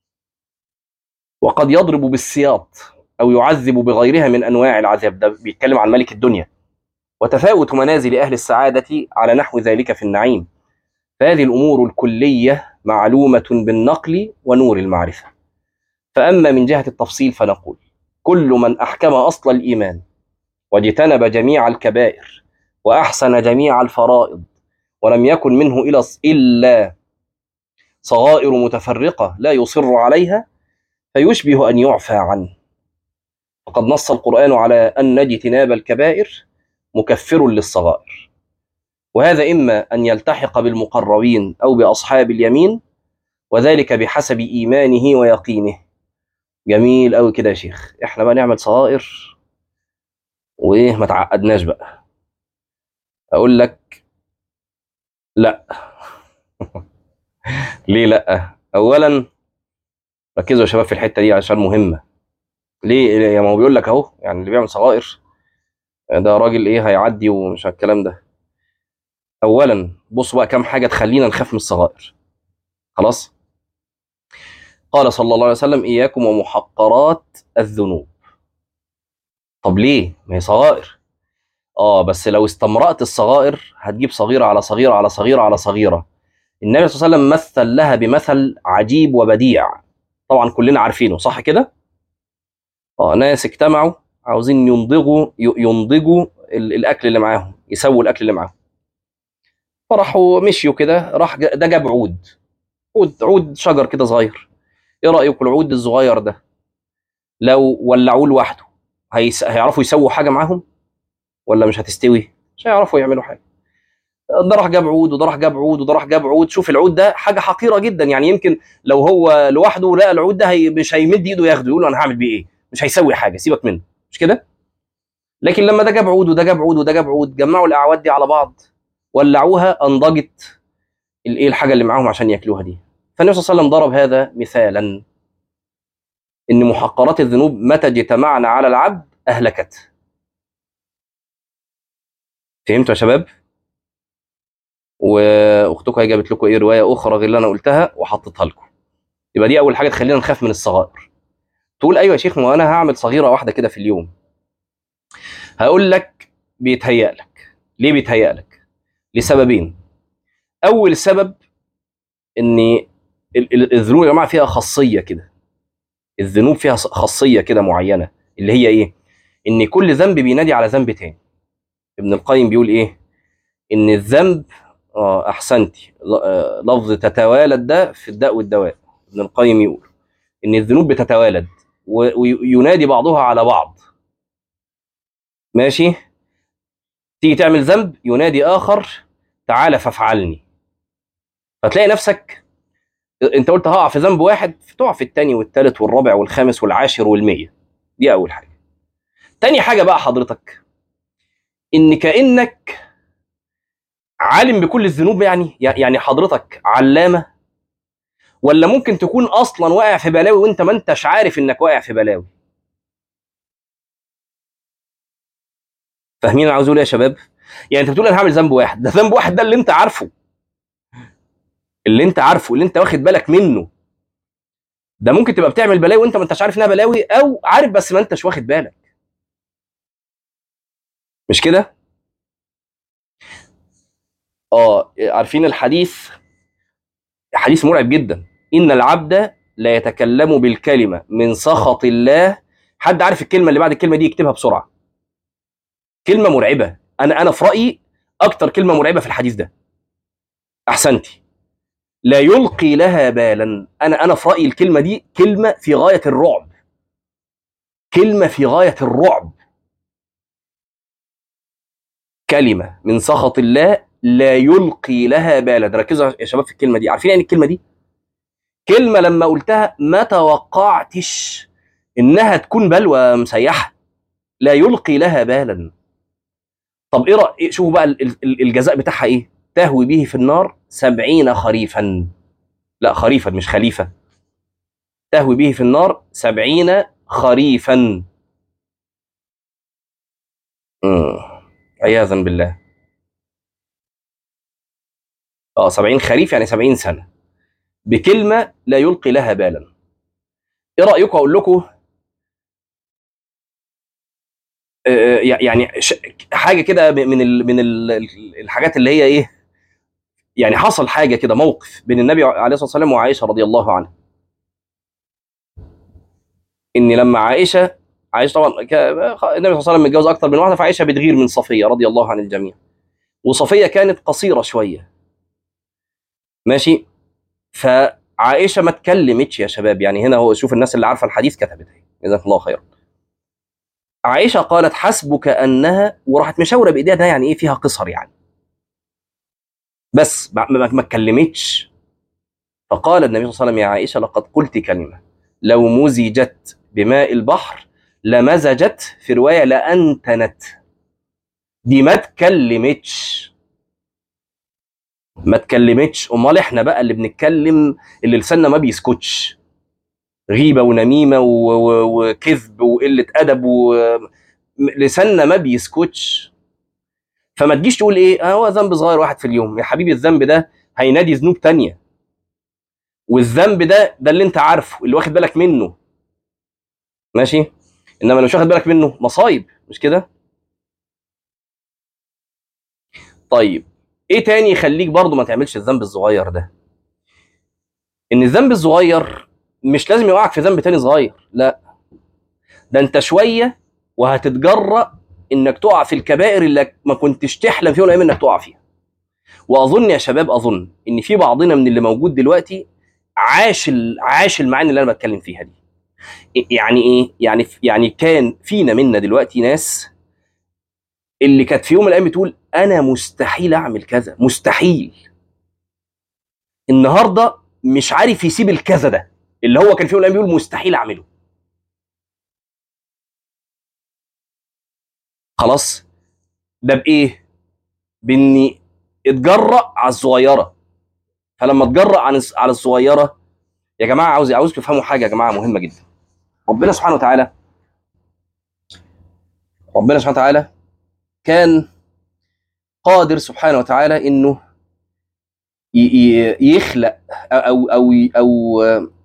وقد يضرب بالسياط أو يعذب بغيرها من أنواع العذاب ده بيتكلم عن ملك الدنيا وتفاوت منازل أهل السعادة على نحو ذلك في النعيم فهذه الأمور الكلية معلومة بالنقل ونور المعرفة فأما من جهة التفصيل فنقول كل من أحكم أصل الإيمان واجتنب جميع الكبائر وأحسن جميع الفرائض ولم يكن منه إلا إلا صغائر متفرقة لا يصر عليها فيشبه ان يعفى عنه فقد نص القران على ان اجتناب الكبائر مكفر للصغائر وهذا اما ان يلتحق بالمقربين او باصحاب اليمين وذلك بحسب ايمانه ويقينه جميل قوي كده يا شيخ احنا بقى نعمل صغائر وايه ما تعقدناش بقى اقول لك لا ليه لا اولا ركزوا يا شباب في الحته دي عشان مهمه ليه يا ما هو بيقول لك اهو يعني اللي بيعمل صغائر ده راجل ايه هيعدي ومش الكلام ده اولا بصوا بقى كام حاجه تخلينا نخاف من الصغائر خلاص قال صلى الله عليه وسلم اياكم ومحقرات الذنوب طب ليه ما هي صغائر اه بس لو استمرأت الصغائر هتجيب صغيرة على صغيرة على صغيرة على صغيرة النبي صلى الله عليه وسلم مثل لها بمثل عجيب وبديع طبعا كلنا عارفينه صح كده اه ناس اجتمعوا عاوزين ينضجوا ينضجوا ال- الاكل اللي معاهم يسووا الاكل اللي معاهم فراحوا مشيوا كده راح ج- ده جاب عود عود عود شجر كده صغير ايه رايكم العود الصغير ده لو ولعوه لوحده هيس... هيعرفوا يسووا حاجه معاهم ولا مش هتستوي مش هيعرفوا يعملوا حاجه ده راح جاب عود وده راح جاب عود وده راح جاب عود شوف العود ده حاجه حقيره جدا يعني يمكن لو هو لوحده لقى العود ده هي مش هيمد ايده ياخده يقول له انا هعمل بيه ايه مش هيسوي حاجه سيبك منه مش كده لكن لما ده جاب عود وده جاب عود وده جاب عود جمعوا الاعواد دي على بعض ولعوها انضجت الايه الحاجه اللي معاهم عشان ياكلوها دي فالنبي صلى الله عليه وسلم ضرب هذا مثالا ان محقرات الذنوب متى اجتمعنا على العبد اهلكت فهمتوا يا شباب واختكم هي جابت لكم ايه روايه اخرى غير اللي انا قلتها وحطيتها لكم يبقى دي اول حاجه تخلينا نخاف من الصغائر تقول ايوه يا شيخ ما انا هعمل صغيره واحده كده في اليوم هقول لك بيتهيأ لك ليه بيتهيأ لك لسببين اول سبب ان ال- ال- الذنوب يا جماعه فيها خاصيه كده الذنوب فيها ص- خاصيه كده معينه اللي هي ايه ان كل ذنب بينادي على ذنب تاني ابن القيم بيقول ايه ان الذنب اه احسنتي ل- آه، لفظ تتوالد ده في الداء والدواء ابن القيم يقول ان الذنوب بتتوالد و- وينادي بعضها على بعض ماشي تيجي تعمل ذنب ينادي اخر تعالى فافعلني فتلاقي نفسك انت قلت هقع في ذنب واحد تقع في الثاني والثالث والرابع والخامس والعاشر والمية دي اول حاجه تاني حاجه بقى حضرتك ان كانك عالم بكل الذنوب يعني يعني حضرتك علامه ولا ممكن تكون اصلا واقع في بلاوي وانت ما انتش عارف انك واقع في بلاوي فاهمين انا عاوز اقول ايه يا شباب يعني انت بتقول انا هعمل ذنب واحد ده ذنب واحد ده اللي انت عارفه اللي انت عارفه اللي انت واخد بالك منه ده ممكن تبقى بتعمل بلاوي وانت ما انتش عارف انها بلاوي او عارف بس ما انتش واخد بالك مش كده اه عارفين الحديث حديث مرعب جدا ان العبد لا يتكلم بالكلمه من سخط الله حد عارف الكلمه اللي بعد الكلمه دي يكتبها بسرعه كلمه مرعبه انا انا في رايي اكتر كلمه مرعبه في الحديث ده احسنتي لا يلقي لها بالا انا انا في رايي الكلمه دي كلمه في غايه الرعب كلمه في غايه الرعب كلمه من سخط الله لا يلقي لها بالا ركزوا يا شباب في الكلمه دي عارفين يعني الكلمه دي كلمه لما قلتها ما توقعتش انها تكون بلوى مسيحه لا يلقي لها بالا طب ايه رأي شوفوا بقى ال- ال- الجزاء بتاعها ايه تهوي به في النار سبعين خريفا لا خريفا مش خليفة تهوي به في النار سبعين خريفا مم. عياذا بالله اه سبعين خريف يعني سبعين سنة بكلمة لا يلقي لها بالا ايه رأيكم اقول لكم آه، يعني ش- حاجه كده من ال من ال الحاجات اللي هي ايه يعني حصل حاجه كده موقف بين النبي عليه الصلاه والسلام وعائشه رضي الله عنها ان لما عائشه عائشه طبعا ك- النبي صلى الله عليه وسلم متجوز اكتر من واحده فعائشه بتغير من صفيه رضي الله عن الجميع وصفيه كانت قصيره شويه ماشي ف عائشه ما اتكلمتش يا شباب يعني هنا هو شوف الناس اللي عارفه الحديث كتبت اهي جزاك الله خيرا عائشه قالت حسبك انها وراحت مشاوره بايديها ده يعني ايه فيها قصر يعني بس ما ما- ما اتكلمتش فقال النبي صلى الله عليه وسلم يا عائشه لقد قلت كلمه لو مزجت بماء البحر لمزجت في روايه لانتنت دي ما اتكلمتش ما اتكلمتش امال احنا بقى اللي بنتكلم اللي لساننا ما بيسكتش غيبه ونميمه و- و- وكذب وقله ادب ولساننا ما بيسكتش فما تجيش تقول ايه آه هو ذنب صغير واحد في اليوم يا حبيبي الذنب ده هينادي ذنوب تانية والذنب ده ده اللي انت عارفه اللي واخد بالك منه ماشي انما لو مش واخد بالك منه مصايب مش كده طيب ايه تاني يخليك برضو ما تعملش الذنب الصغير ده ان الذنب الصغير مش لازم يوقعك في ذنب تاني صغير لا ده انت شويه وهتتجرأ انك تقع في الكبائر اللي ما كنتش تحلم في يوم من الايام انك تقع فيها واظن يا شباب اظن ان في بعضنا من اللي موجود دلوقتي عاش ال- عاش المعاني اللي انا بتكلم فيها دي يعني ايه يعني يعني كان فينا منا دلوقتي ناس اللي كانت في يوم من الايام بتقول انا مستحيل اعمل كذا مستحيل النهارده مش عارف يسيب الكذا ده اللي هو كان في يوم من الايام بيقول مستحيل اعمله خلاص ده بايه باني اتجرأ على الصغيره فلما اتجرأ عن الص- على الصغيره يا جماعه عاوز عاوز تفهموا حاجه يا جماعه مهمه جدا ربنا سبحانه وتعالى ربنا سبحانه وتعالى كان قادر سبحانه وتعالى انه ي- ي- يخلق او او او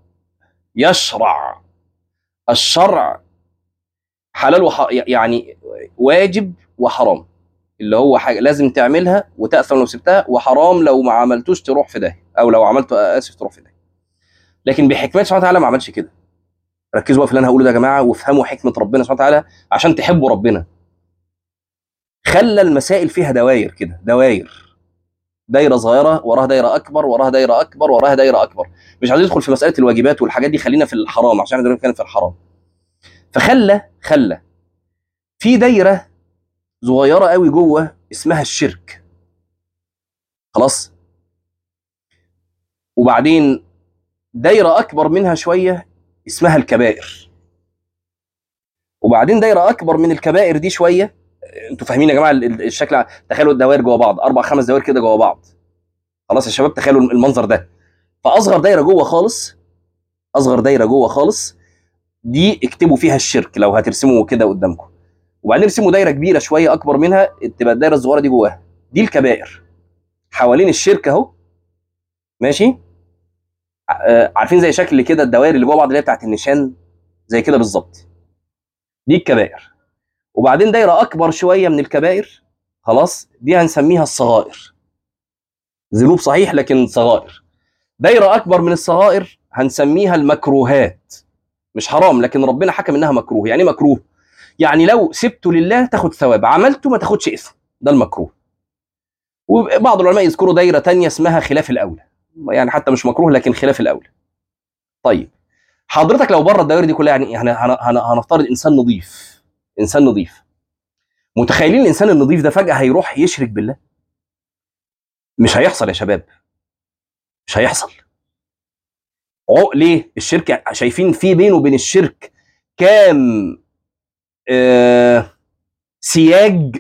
يشرع الشرع حلال وح... يعني واجب وحرام اللي هو حاجه لازم تعملها وتأثم لو سبتها وحرام لو ما عملتوش تروح في داهيه او لو عملته اسف تروح في داهيه لكن بحكمته سبحانه وتعالى ما عملش كده ركزوا بقى في اللي انا هقوله ده يا جماعه وافهموا حكمه ربنا سبحانه وتعالى عشان تحبوا ربنا خلى المسائل فيها دواير كده دواير دايره صغيره وراها دايره اكبر وراها دايره اكبر وراها دايره اكبر مش عايزين ندخل في مساله الواجبات والحاجات دي خلينا في الحرام عشان احنا دلوقتي بنتكلم في الحرام فخلى خلى في دايره صغيره قوي جوه اسمها الشرك خلاص وبعدين دايره اكبر منها شويه اسمها الكبائر وبعدين دايره اكبر من الكبائر دي شويه انتوا فاهمين يا جماعه ال- ال- الشكل تخيلوا الدوائر جوه بعض اربع خمس دوائر كده جوه بعض خلاص يا شباب تخيلوا المنظر ده فاصغر دايره جوه خالص اصغر دايره جوه خالص دي اكتبوا فيها الشرك لو هترسموا كده قدامكم وبعدين ارسموا دايره كبيره شويه اكبر منها تبقى الدايره الصغيره دي جواها دي الكبائر حوالين الشرك اهو ماشي آه، عارفين زي شكل كده الدوائر اللي جوه بعض اللي هي بتاعت النشان زي كده بالظبط دي الكبائر وبعدين دايره اكبر شويه من الكبائر خلاص دي هنسميها الصغائر ذنوب صحيح لكن صغائر دايره اكبر من الصغائر هنسميها المكروهات مش حرام لكن ربنا حكم انها مكروه يعني إيه مكروه يعني لو سبته لله تاخد ثواب عملته ما تاخدش اثم ده المكروه وبعض العلماء يذكروا دايره تانية اسمها خلاف الاولى يعني حتى مش مكروه لكن خلاف الاولى طيب حضرتك لو بره الدوائر دي كلها يعني هن- هن- هن- هنفترض انسان نظيف انسان نظيف متخيلين الانسان النظيف ده فجاه هيروح يشرك بالله مش هيحصل يا شباب مش هيحصل عق ليه الشرك شايفين في بينه وبين الشرك كام آه سياج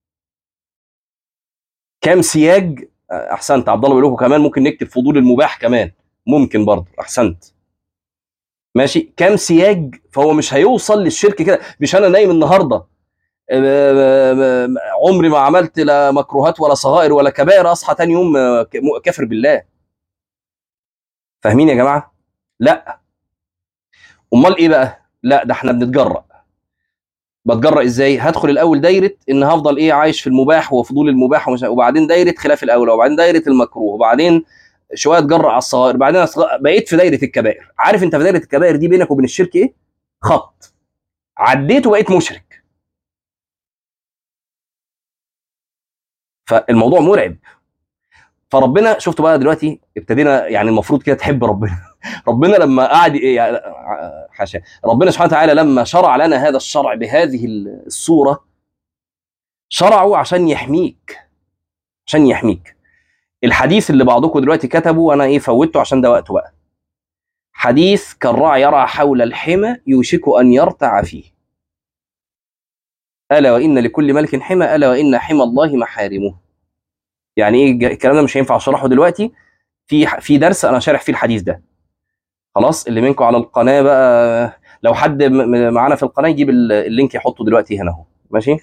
كام سياج آه، احسنت عبد الله بيقول لكم كمان ممكن نكتب فضول المباح كمان ممكن برضه احسنت ماشي كام سياج فهو مش هيوصل للشرك كده مش انا نايم النهارده آه، آه، آه، عمري ما عملت لا مكروهات ولا صغائر ولا كبائر اصحى تاني يوم آه، ك- م- كافر بالله فاهمين يا جماعه لا امال ايه بقى لا ده احنا بنتجرأ بتجرأ ازاي هدخل الاول دايره ان هفضل ايه عايش في المباح وفضول المباح ومش وبعدين دايره خلاف الاولى وبعدين دايره المكروه وبعدين شويه اتجرأ على الصغائر بعدين أصغ- بقيت في دايره الكبائر عارف انت في دايره الكبائر دي بينك وبين الشرك ايه خط عديته بقيت مشرك فالموضوع مرعب فربنا شفتوا بقى دلوقتي ابتدينا يعني المفروض كده تحب ربنا ربنا لما قعد إيه يعني حاشا ربنا سبحانه وتعالى لما شرع لنا هذا الشرع بهذه الصوره شرعه عشان يحميك عشان يحميك الحديث اللي بعضكم دلوقتي كتبه وانا ايه فوتته عشان ده وقته بقى حديث كالراعي يرعى حول الحمى يوشك ان يرتع فيه الا وان لكل ملك حمى الا وان حمى الله محارمه يعني ايه الج- الكلام ده مش هينفع اشرحه دلوقتي في في درس انا شارح فيه الحديث ده خلاص اللي منكم على القناه بقى لو حد م- م- معانا في القناه يجيب ال- اللينك يحطه دلوقتي هنا اهو ماشي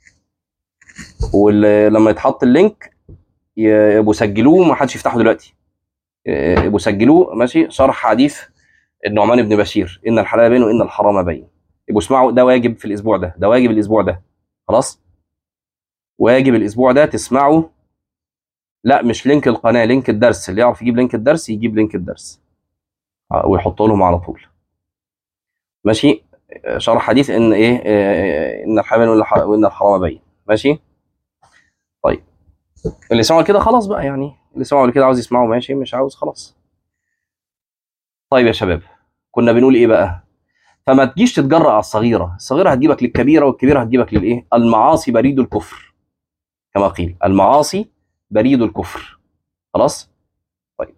ولما يتحط اللينك ي- يبقوا سجلوه ما حدش يفتحه دلوقتي ي- يبقوا سجلوه ماشي شرح حديث النعمان بن بشير ان الحلال بين وان الحرام بين يبقوا اسمعوا ده واجب في الاسبوع ده ده واجب الاسبوع ده خلاص واجب الاسبوع ده تسمعوا لا مش لينك القناه لينك الدرس اللي يعرف يجيب لينك الدرس يجيب لينك الدرس آه، ويحطه لهم على طول ماشي آه، شرح حديث ان ايه آه، ان الحلال بين وإن الح- وان الحرام بين ماشي طيب اللي سمعوا كده خلاص بقى يعني اللي سمعوا كده عاوز يسمعوا ماشي مش عاوز خلاص طيب يا شباب كنا بنقول ايه بقى فما تجيش تتجرأ على الصغيره الصغيره هتجيبك للكبيره والكبيره هتجيبك للايه المعاصي بريد الكفر كما قيل المعاصي بريد الكفر خلاص طيب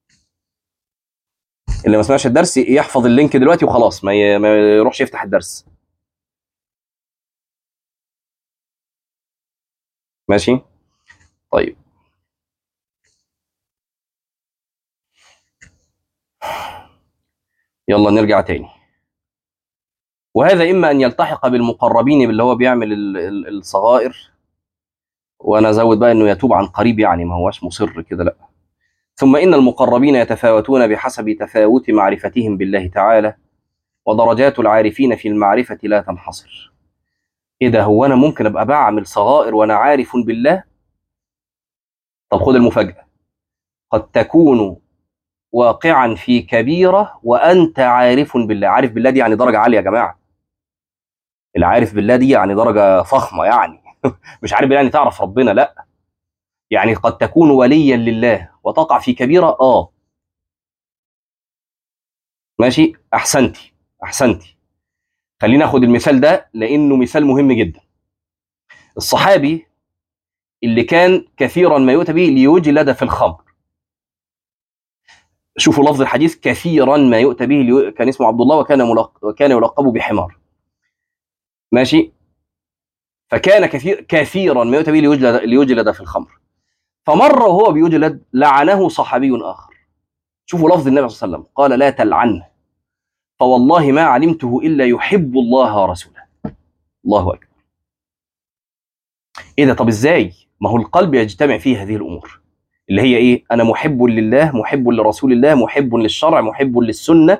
اللي ما سمعش الدرس يحفظ اللينك دلوقتي وخلاص ما ي- ما يروحش يفتح الدرس ماشي طيب يلا نرجع تاني وهذا اما ان يلتحق بالمقربين باللي هو بيعمل ال- ال- الصغائر وانا ازود بقى انه يتوب عن قريب يعني ما هوش مصر كده لا ثم ان المقربين يتفاوتون بحسب تفاوت معرفتهم بالله تعالى ودرجات العارفين في المعرفه لا تنحصر ايه ده هو انا ممكن ابقى بعمل صغائر وانا عارف بالله طب خد المفاجاه قد تكون واقعا في كبيره وانت عارف بالله عارف بالله دي يعني درجه عاليه يا جماعه العارف بالله دي يعني درجه فخمه يعني مش عارف بالله يعني تعرف ربنا لا يعني قد تكون وليا لله وتقع في كبيره اه ماشي احسنتي احسنتي خلينا ناخد المثال ده لانه مثال مهم جدا الصحابي اللي كان كثيرا ما يؤتى به ليجلد في الخمر شوفوا لفظ الحديث كثيرا ما يؤتى به لي... كان اسمه عبد الله وكان ملق... وكان يلقب بحمار ماشي فكان كثير كثيرا ما يؤتى به ليجلد ليجلد في الخمر فمره وهو بيجلد لعنه صحابي اخر شوفوا لفظ النبي صلى الله عليه وسلم قال لا تلعنه فوالله ما علمته الا يحب الله ورسوله الله اكبر ايه ده طب ازاي ما هو القلب يجتمع فيه هذه الامور اللي هي ايه انا محب لله محب لرسول الله محب للشرع محب للسنه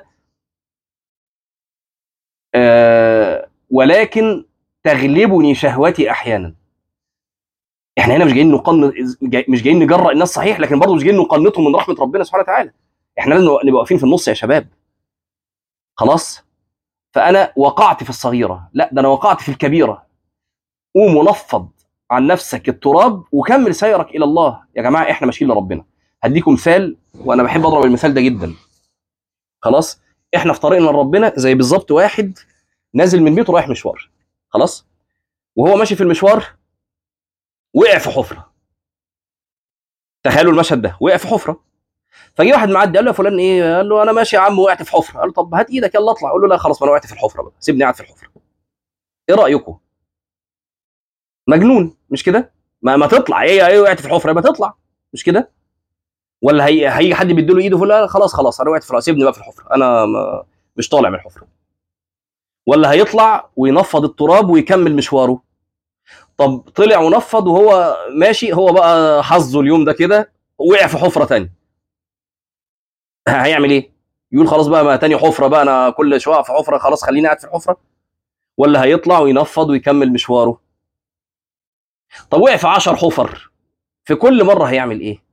آه ولكن تغلبني شهوتي احيانا احنا هنا مش جايين نقنط جاي مش جايين نجرأ الناس صحيح لكن برضه مش جايين نقنطهم من رحمه ربنا سبحانه وتعالى احنا لازم نبقى واقفين في النص يا شباب خلاص فانا وقعت في الصغيره لا ده انا وقعت في الكبيره قوم ونفض عن نفسك التراب وكمل سيرك الى الله يا جماعه احنا ماشيين لربنا هديكم مثال وانا بحب اضرب المثال ده جدا خلاص احنا في طريقنا لربنا زي بالظبط واحد نازل من بيته رايح مشوار خلاص وهو ماشي في المشوار وقع في حفره تخيلوا المشهد ده وقع في حفره فجي واحد معدي قال له يا فلان ايه قال له انا ماشي يا عم وقعت في حفره قال له طب هات ايدك يلا اطلع قال له لا خلاص ما انا وقعت في الحفره بقى سيبني قاعد في الحفره ايه رايكم مجنون مش كده ما ما تطلع ايه ايه وقعت في الحفره يبقى تطلع مش كده ولا هي هيجي حد بيديله ايده فيقول له خلاص خلاص انا وقعت في الحفره سيبني بقى في الحفره انا ما مش طالع من الحفره ولا هيطلع وينفض التراب ويكمل مشواره طب طلع ونفض وهو ماشي هو بقى حظه اليوم ده كده وقع في حفره تاني هيعمل ايه يقول خلاص بقى ما تاني حفره بقى انا كل شويه في حفره خلاص خليني قاعد في الحفره ولا هيطلع وينفض ويكمل مشواره طب وقع في 10 حفر في كل مره هيعمل ايه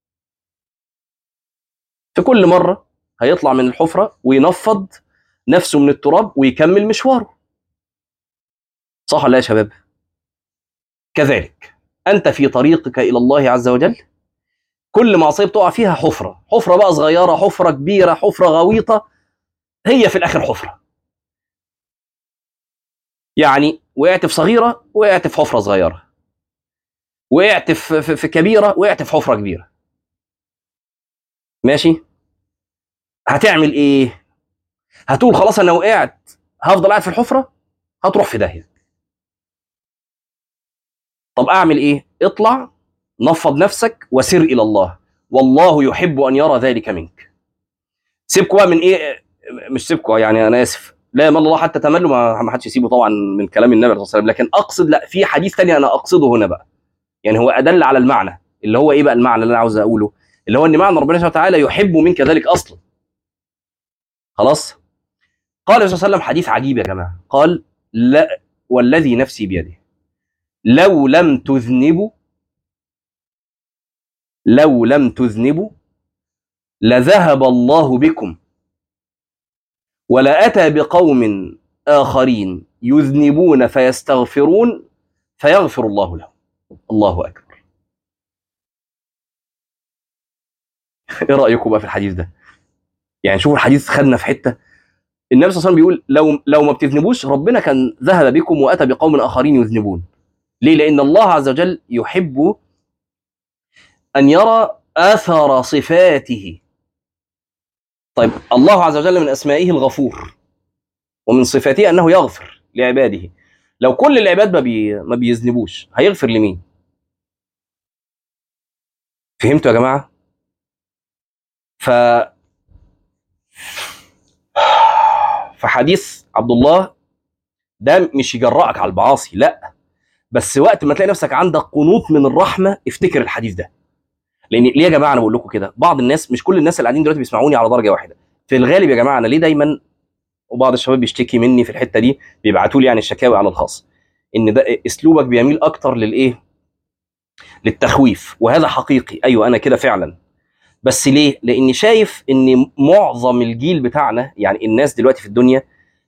في كل مره هيطلع من الحفره وينفض نفسه من التراب ويكمل مشواره صح ولا لا يا شباب كذلك انت في طريقك الى الله عز وجل كل معصيه بتقع فيها حفره حفره بقى صغيره حفره كبيره حفره غويطه هي في الاخر حفره يعني وقعت في صغيره وقعت في حفره صغيره وقعت في, في, في كبيره وقعت في حفره كبيره ماشي هتعمل ايه هتقول خلاص انا وقعت هفضل قاعد في الحفره هتروح في داهيه طب اعمل ايه اطلع نفض نفسك وسر الى الله والله يحب ان يرى ذلك منك سيبكوا بقى من ايه مش سيبكوا يعني انا اسف لا يمل الله حتى تملوا ما ما حدش يسيبه طبعا من كلام النبي صلى الله عليه وسلم لكن اقصد لا في حديث تاني انا اقصده هنا بقى يعني هو ادل على المعنى اللي هو ايه بقى المعنى اللي انا عاوز اقوله اللي هو ان معنى ربنا سبحانه وتعالى يحب منك ذلك اصلا خلاص قال النبي صلى الله عليه وسلم حديث عجيب يا جماعه قال لا والذي نفسي بيده لو لم تذنبوا لو لم تذنبوا لذهب الله بكم ولأتى بقوم آخرين يذنبون فيستغفرون فيغفر الله لهم الله أكبر إيه رأيكم بقى في الحديث ده يعني شوفوا الحديث خدنا في حتة النبي صلى الله عليه وسلم بيقول لو لو ما بتذنبوش ربنا كان ذهب بكم وأتى بقوم آخرين يذنبون ليه لأن الله عز وجل يحب أن يرى أثر صفاته طيب الله عز وجل من أسمائه الغفور ومن صفاته أنه يغفر لعباده لو كل العباد ما, بي... ما بيذنبوش هيغفر لمين فهمتوا يا جماعة ف فحديث عبد الله ده مش يجرأك على المعاصي لا بس وقت ما تلاقي نفسك عندك قنوط من الرحمه افتكر الحديث ده لان ليه يا جماعه انا بقول لكم كده بعض الناس مش كل الناس اللي قاعدين دلوقتي بيسمعوني على درجه واحده في الغالب يا جماعه انا ليه دايما وبعض الشباب بيشتكي مني في الحته دي بيبعتوا لي يعني الشكاوي على الخاص ان ده اسلوبك بيميل اكتر للايه للتخويف وهذا حقيقي ايوه انا كده فعلا بس ليه لاني شايف ان معظم الجيل بتاعنا يعني الناس دلوقتي في الدنيا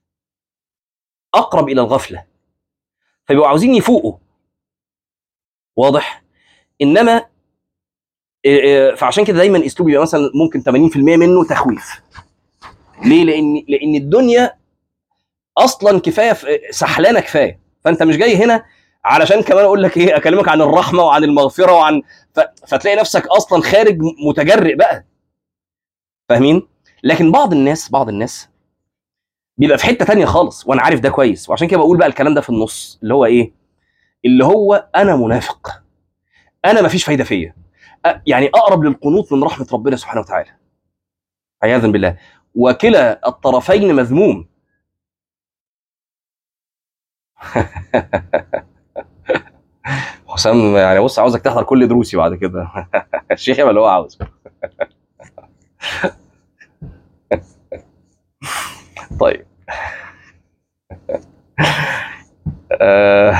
اقرب الى الغفله فبيبقوا عاوزين يفوقوا واضح انما إيه إيه فعشان كده دايما اسلوبي يبقى مثلا ممكن 80% منه تخويف ليه لان لان الدنيا اصلا كفايه في- سحلانه كفايه فانت مش جاي هنا علشان كمان اقول لك ايه اكلمك عن الرحمه وعن المغفره وعن ف... فتلاقي نفسك اصلا خارج متجرئ بقى فاهمين لكن بعض الناس بعض الناس بيبقى في حته تانية خالص وانا عارف ده كويس وعشان كده بقول بقى الكلام ده في النص اللي هو ايه اللي هو انا منافق انا مفيش فايده فيا أ- يعني اقرب للقنوط من رحمه ربنا سبحانه وتعالى عياذا بالله وكلا الطرفين مذموم حسام يعني بص عاوزك تحضر كل دروسي بعد كده الشيخ يعمل اللي هو عاوزه طيب آه،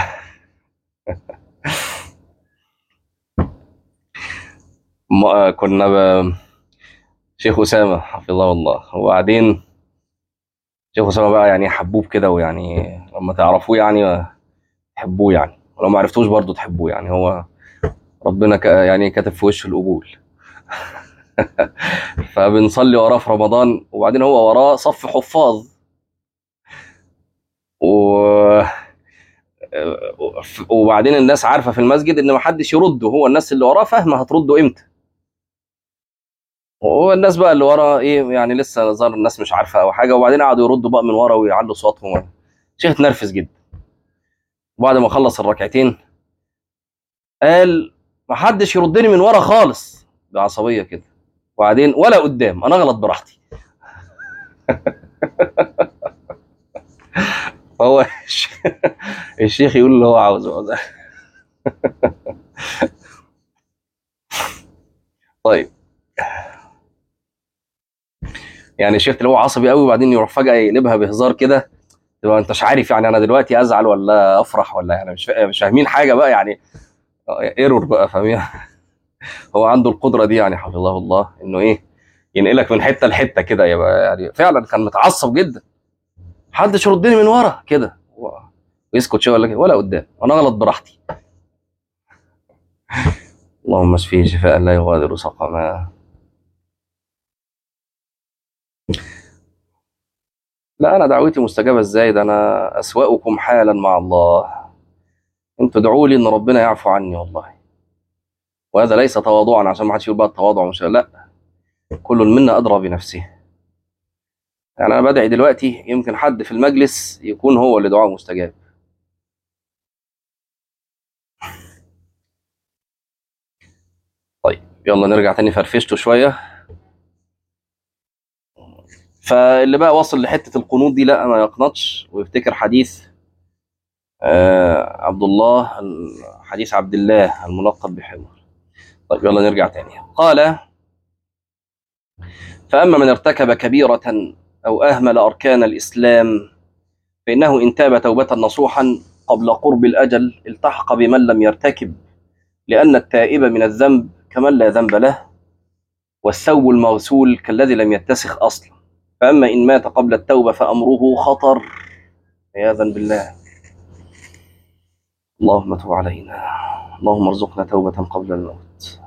ما- كنا ب... شيخ أسامة حفظه الله وبعدين شيخ أسامة بقى يعني حبوب كده ويعني لما تعرفوه يعني تحبوه يعني ولو ما عرفتوش برضه تحبوه يعني هو ربنا ك... يعني كتب في وشه القبول فبنصلي وراه في رمضان وبعدين هو وراه صف حفاظ و وبعدين الناس عارفه في المسجد ان ما حدش يرده هو الناس اللي وراه فاهمه هترده امتى والناس بقى اللي ورا ايه يعني لسه ظهر الناس مش عارفه او حاجه وبعدين قعدوا يردوا بقى من ورا ويعلوا صوتهم شيخ اتنرفز جدا وبعد ما خلص الركعتين قال ما حدش يردني من ورا خالص بعصبيه كده وبعدين ولا قدام انا اغلط براحتي هو الش- الشيخ يقول اللي هو عاوزه طيب يعني الشيخ اللي هو عصبي قوي وبعدين يروح فجاه يقلبها بهزار كده تبقى انت مش عارف يعني انا دلوقتي ازعل ولا افرح ولا يعني مش فا- مش فاهمين حاجه بقى يعني ايرور بقى فاهمين هو عنده القدره دي يعني حفظه الله انه ايه ينقلك من حته لحته كده يبقى يعني فعلا كان متعصب جدا محدش يردني من ورا كده و- ويسكت شويه ولا كده ولا قدام انا اغلط براحتي اللهم اشفيه شفاء لا يغادر سقما لا انا دعوتي مستجابه ازاي ده انا اسواقكم حالا مع الله انتوا ادعوا لي ان ربنا يعفو عني والله وهذا ليس تواضعا عشان ما حدش يقول بقى التواضع مش لا كل منا ادرى بنفسه يعني انا بدعي دلوقتي يمكن حد في المجلس يكون هو اللي دعاءه مستجاب طيب يلا نرجع تاني فرفشته شويه فاللي بقى واصل لحته القنوط دي لا ما يقنطش ويفتكر حديث آه عبد الله حديث عبد الله الملقب بحمر طيب يلا نرجع تاني قال فأما من ارتكب كبيرة أو أهمل أركان الإسلام فإنه إن تاب توبة نصوحا قبل قرب الأجل التحق بمن لم يرتكب لأن التائب من الذنب كمن لا ذنب له والثوب المغسول كالذي لم يتسخ أصلا فأما إن مات قبل التوبة فأمره خطر عياذا بالله اللهم تب علينا اللهم ارزقنا توبة قبل الموت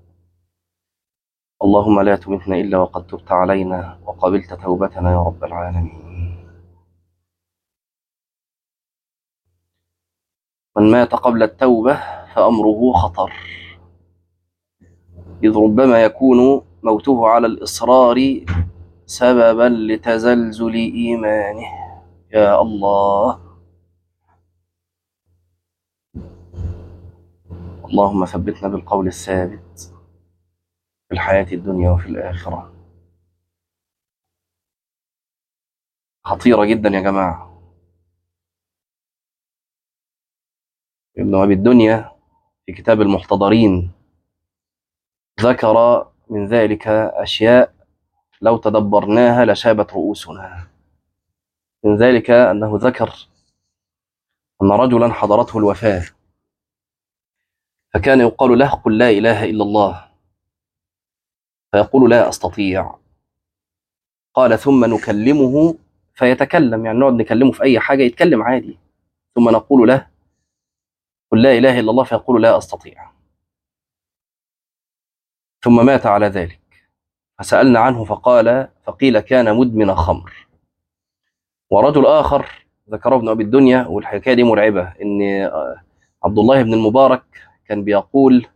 اللهم لا تمتنا إلا وقد تبت علينا وقبلت توبتنا يا رب العالمين من مات قبل التوبة فأمره خطر إذ ربما يكون موته على الإصرار سببا لتزلزل إيمانه يا الله اللهم ثبتنا بالقول الثابت في الحياة الدنيا وفي الآخرة خطيرة جدا يا جماعة ابن أبي الدنيا في كتاب المحتضرين ذكر من ذلك أشياء لو تدبرناها لشابت رؤوسنا من ذلك أنه ذكر أن رجلا حضرته الوفاة فكان يقال له قل لا إله إلا الله فيقول لا أستطيع قال ثم نكلمه فيتكلم يعني نقعد نكلمه في أي حاجة يتكلم عادي ثم نقول له قل لا إله إلا الله فيقول لا أستطيع ثم مات على ذلك فسألنا عنه فقال فقيل كان مدمن خمر ورجل آخر ذكره ابن أبي الدنيا والحكاية دي مرعبة إن عبد الله بن المبارك كان بيقول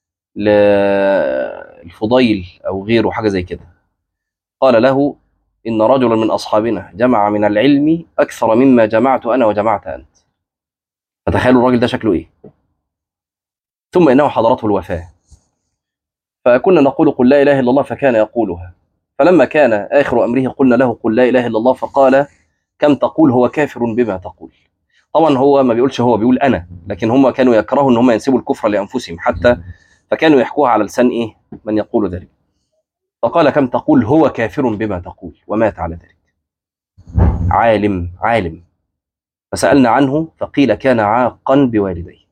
للفضيل أو غيره حاجة زي كده قال له إن رجلا من أصحابنا جمع من العلم أكثر مما جمعت أنا وجمعت أنت فتخيلوا الراجل ده شكله إيه ثم إنه حضرته الوفاة فكنا نقول قل لا إله إلا الله فكان يقولها فلما كان آخر أمره قلنا له قل لا إله إلا الله فقال كم تقول هو كافر بما تقول طبعا هو ما بيقولش هو بيقول أنا لكن هم كانوا يكرهوا إن هم ينسبوا الكفر لأنفسهم حتى فكانوا يحكوها على لسان إيه من يقول ذلك فقال كم تقول هو كافر بما تقول ومات على ذلك عالم عالم فسألنا عنه فقيل كان عاقا بوالديه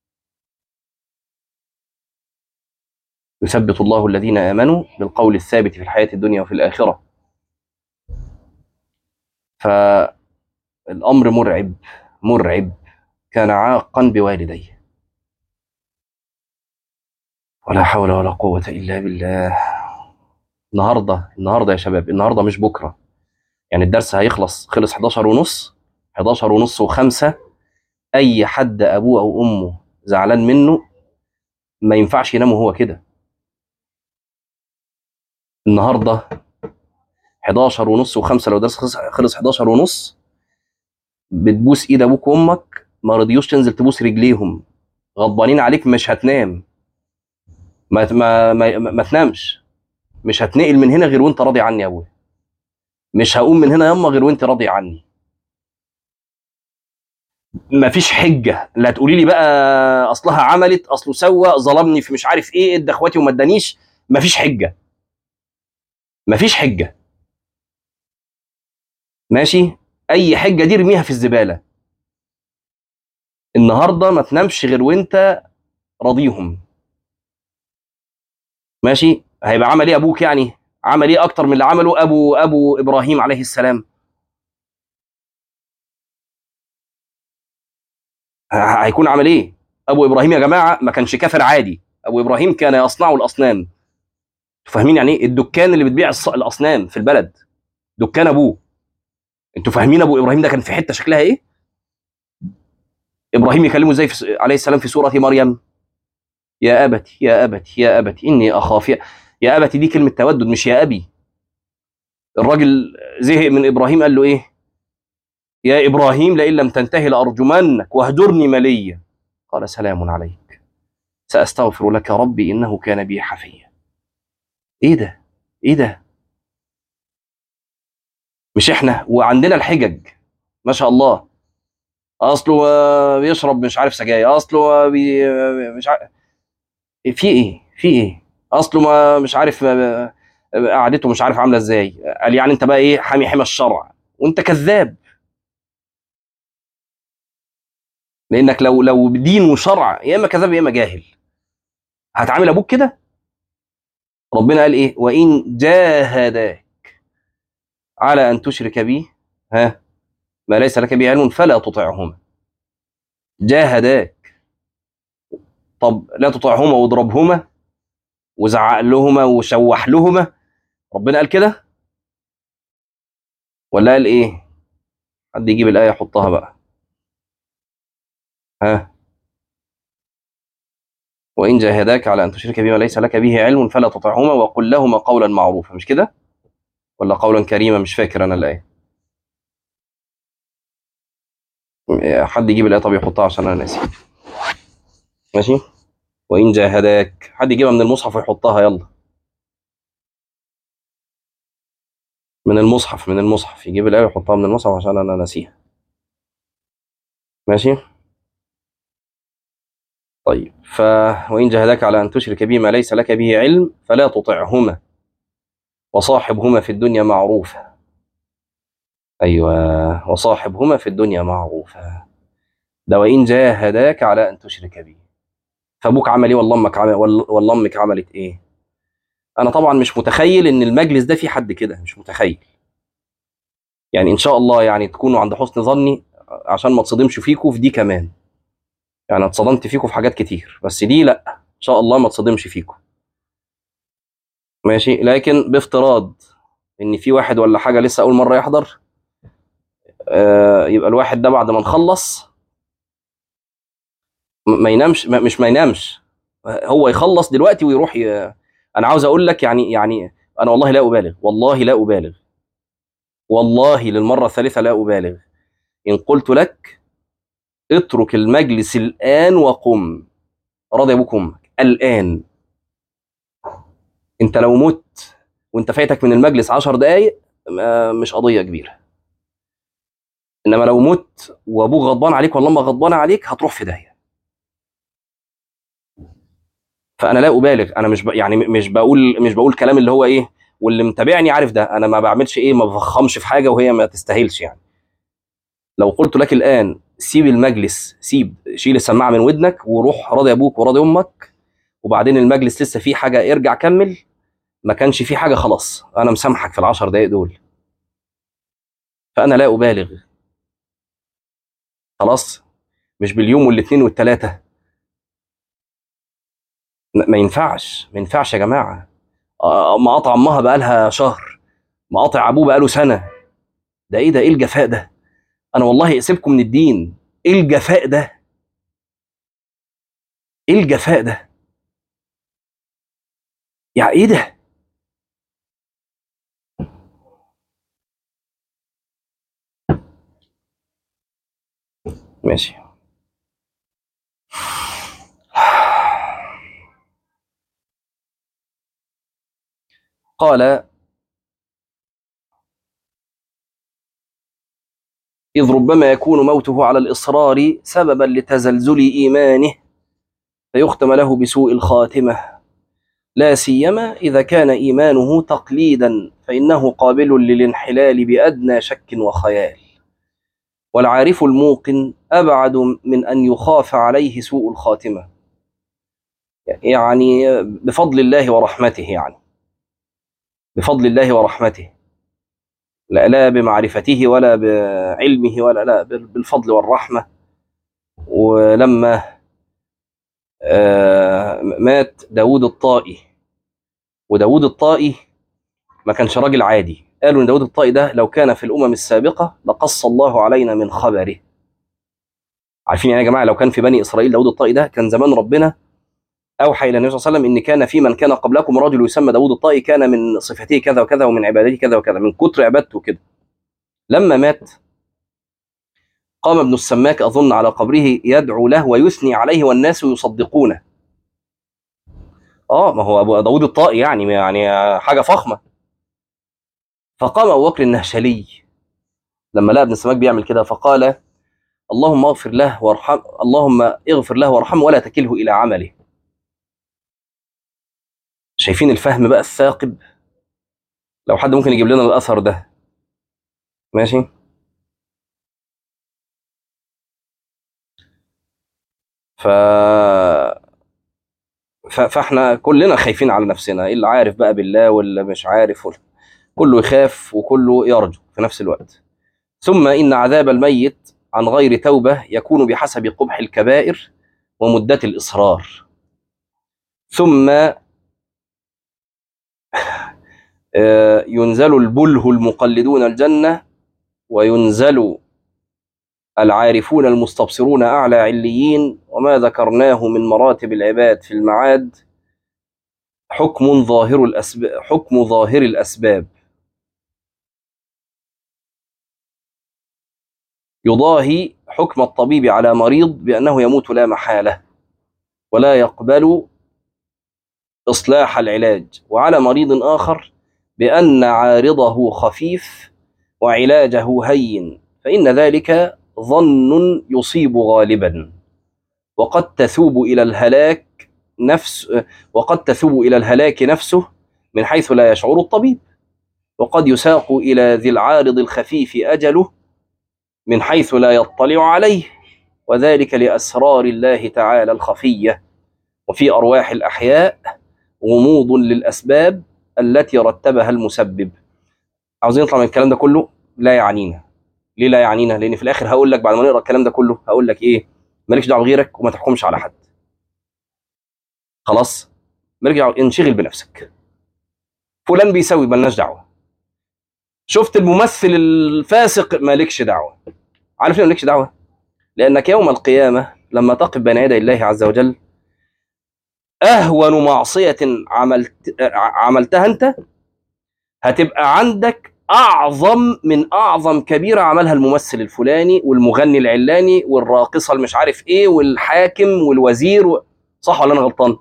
يثبت الله الذين آمنوا بالقول الثابت في الحياة الدنيا وفي الآخرة فالأمر مرعب مرعب كان عاقا بوالديه ولا حول ولا قوة إلا بالله النهاردة النهاردة يا شباب النهاردة مش بكرة يعني الدرس هيخلص خلص 11 ونص 11 ونص وخمسة أي حد أبوه أو أمه زعلان منه ما ينفعش ينام وهو كده النهارده 11 ونص و5 لو درس خلص خلص 11 ونص بتبوس ايد ابوك وامك ما رضيوش تنزل تبوس رجليهم غضبانين عليك مش هتنام ما ما ما, ما تنامش مش هتنقل من هنا غير وانت راضي عني يا ابويا مش هقوم من هنا ياما غير وانت راضي عني مفيش حجه لا تقولي لي بقى اصلها عملت اصله سوى ظلمني في مش عارف ايه ادى اخواتي وما ادانيش مفيش حجه مفيش حجه ماشي اي حجه دي ارميها في الزباله النهارده ما تنامش غير وانت راضيهم ماشي هيبقى عمل ايه ابوك يعني عمل ايه اكتر من اللي عمله ابو ابو ابراهيم عليه السلام ه- هيكون عمل ايه ابو ابراهيم يا جماعه ما كانش كافر عادي ابو ابراهيم كان يصنع الاصنام فاهمين يعني ايه الدكان اللي بتبيع الص- الاصنام في البلد دكان ابوه انتوا فاهمين ابو ابراهيم ده كان في حته شكلها ايه ابراهيم يكلمه ازاي في س- عليه السلام في سوره مريم يا ابت يا ابت يا ابت اني اخاف يا, يا ابت دي كلمه تودد مش يا ابي الراجل زهق من ابراهيم قال له ايه يا ابراهيم لئن لم تنتهي لارجمنك واهجرني مليا قال سلام عليك ساستغفر لك ربي انه كان بي حفيا ايه ده ايه ده مش احنا وعندنا الحجج ما شاء الله اصله آه، بيشرب مش عارف سجاير اصله آه، بي آه، مش عارف في ايه في ايه اصله ما مش عارف آه، آه، قعدته مش عارف عامله ازاي قال يعني انت بقى ايه حامي حمى الشرع وانت كذاب لانك لو لو بدين وشرع يا اما كذاب يا اما جاهل هتعامل ابوك كده ربنا قال ايه وان جاهداك على ان تشرك بي ها ما ليس لك به علم فلا تطعهما جاهداك طب لا تطعهما واضربهما وزعق لهما وشوح لهما ربنا قال كده ولا قال ايه حد يجيب الايه يحطها بقى ها وان جاهداك على ان تشرك بما ليس لك به علم فلا تطعهما وقل لهما قولا معروفا مش كده ولا قولا كريما مش فاكر انا الايه حد يجيب الايه طب يحطها عشان انا ناسي ماشي وان جاهداك حد يجيبها من المصحف ويحطها يلا من المصحف من المصحف يجيب الايه ويحطها من المصحف عشان انا ناسيها ماشي طيب ف وإن جاهداك على أن تشرك بي ما ليس لك به علم فلا تطعهما وصاحبهما في الدنيا معروفا أيوة وصاحبهما في الدنيا معروفا ده وإن جاهداك على أن تشرك بي فأبوك عمل إيه والله أمك عمل والله أمك عملت إيه أنا طبعا مش متخيل إن المجلس ده فيه حد كده مش متخيل يعني إن شاء الله يعني تكونوا عند حسن ظني عشان ما تصدمش فيكوا في دي كمان يعني اتصدمت فيكم في حاجات كتير بس دي لا ان شاء الله ما تصدمش فيكم ماشي لكن بافتراض ان في واحد ولا حاجه لسه اول مره يحضر آه يبقى الواحد ده بعد ما نخلص م- ما ينامش ما مش ما ينامش هو يخلص دلوقتي ويروح ي... انا عاوز اقول لك يعني يعني انا والله لا ابالغ والله لا ابالغ والله للمره الثالثه لا ابالغ ان قلت لك اترك المجلس الآن وقم راضي أبوك وأمك الآن أنت لو مت وأنت فايتك من المجلس عشر دقايق ما- مش قضية كبيرة إنما لو مت وأبوك غضبان عليك ولا أمك غضبانة عليك هتروح في داهية فأنا لا أبالغ أنا مش ب... يعني مش بقول مش بقول كلام اللي هو إيه واللي متابعني عارف ده أنا ما بعملش إيه ما بفخمش في حاجة وهي ما تستاهلش يعني لو قلت لك الآن سيب المجلس سيب شيل السماعه من ودنك وروح راضي ابوك وراضي امك وبعدين المجلس لسه فيه حاجه ارجع كمل ما كانش فيه حاجه خلاص انا مسامحك في العشر دقايق دول فانا لا ابالغ خلاص مش باليوم والاثنين والثلاثه ما ينفعش ما ينفعش يا جماعه آه، مقاطع امها بقالها شهر مقاطع ابوه بقاله سنه ده ايه ده ايه الجفاء ده انا والله اسيبكم من الدين ايه الجفاء ده ايه الجفاء ده يعني ايه ده ماشي قال إذ ربما يكون موته على الإصرار سببا لتزلزل إيمانه فيختم له بسوء الخاتمة لا سيما إذا كان إيمانه تقليدا فإنه قابل للانحلال بأدنى شك وخيال والعارف الموقن أبعد من أن يخاف عليه سوء الخاتمة يعني بفضل الله ورحمته يعني بفضل الله ورحمته لا, لا بمعرفته ولا بعلمه ولا لا بالفضل والرحمة ولما مات داود الطائي وداود الطائي ما كانش راجل عادي قالوا ان داود الطائي ده لو كان في الامم السابقه لقص الله علينا من خبره عارفين يعني يا جماعه لو كان في بني اسرائيل داود الطائي ده كان زمان ربنا اوحى الى النبي صلى الله عليه وسلم ان كان في من كان قبلكم رجل يسمى داود الطائي كان من صفته كذا وكذا ومن عبادته كذا وكذا من كتر عبادته كده لما مات قام ابن السماك اظن على قبره يدعو له ويثني عليه والناس يصدقونه اه ما هو ابو داود الطائي يعني يعني حاجه فخمه فقام ابو بكر النهشلي لما لقى ابن السماك بيعمل كده فقال اللهم اغفر له وارحم اللهم اغفر له وارحمه ولا تكله الى عمله شايفين الفهم بقى الثاقب لو حد ممكن يجيب لنا الاثر ده ماشي ف... ف... فاحنا كلنا خايفين على نفسنا اللي عارف بقى بالله واللي مش عارف ولا. كله يخاف وكله يرجو في نفس الوقت ثم ان عذاب الميت عن غير توبه يكون بحسب قبح الكبائر ومده الاصرار ثم آه، ينزل البله المقلدون الجنه وينزل العارفون المستبصرون أعلى عليين وما ذكرناه من مراتب العباد في المعاد حكم ظاهر الأسباب حكم ظاهر الأسباب يضاهي حكم الطبيب على مريض بأنه يموت لا محالة ولا يقبل إصلاح العلاج وعلى مريض آخر بأن عارضه خفيف وعلاجه هين فإن ذلك ظن يصيب غالبا وقد تثوب الى الهلاك نفس وقد تثوب الى الهلاك نفسه من حيث لا يشعر الطبيب وقد يساق الى ذي العارض الخفيف اجله من حيث لا يطلع عليه وذلك لاسرار الله تعالى الخفيه وفي ارواح الاحياء غموض للاسباب التي رتبها المسبب عاوزين نطلع من الكلام ده كله لا يعنينا ليه لا يعنينا؟ لان في الاخر هقول لك بعد ما نقرا الكلام ده كله هقول لك ايه؟ مالكش دعوه بغيرك وما تحكمش على حد. خلاص؟ مالكش دعوه انشغل بنفسك. فلان بيسوي مالناش دعوه. شفت الممثل الفاسق مالكش دعوه. عارف ليه مالكش دعوه؟ لانك يوم القيامه لما تقف بين يدي الله عز وجل اهون معصيه عملت عملتها انت هتبقى عندك اعظم من اعظم كبيره عملها الممثل الفلاني والمغني العلاني والراقصه المش عارف ايه والحاكم والوزير و... صح ولا انا غلطان؟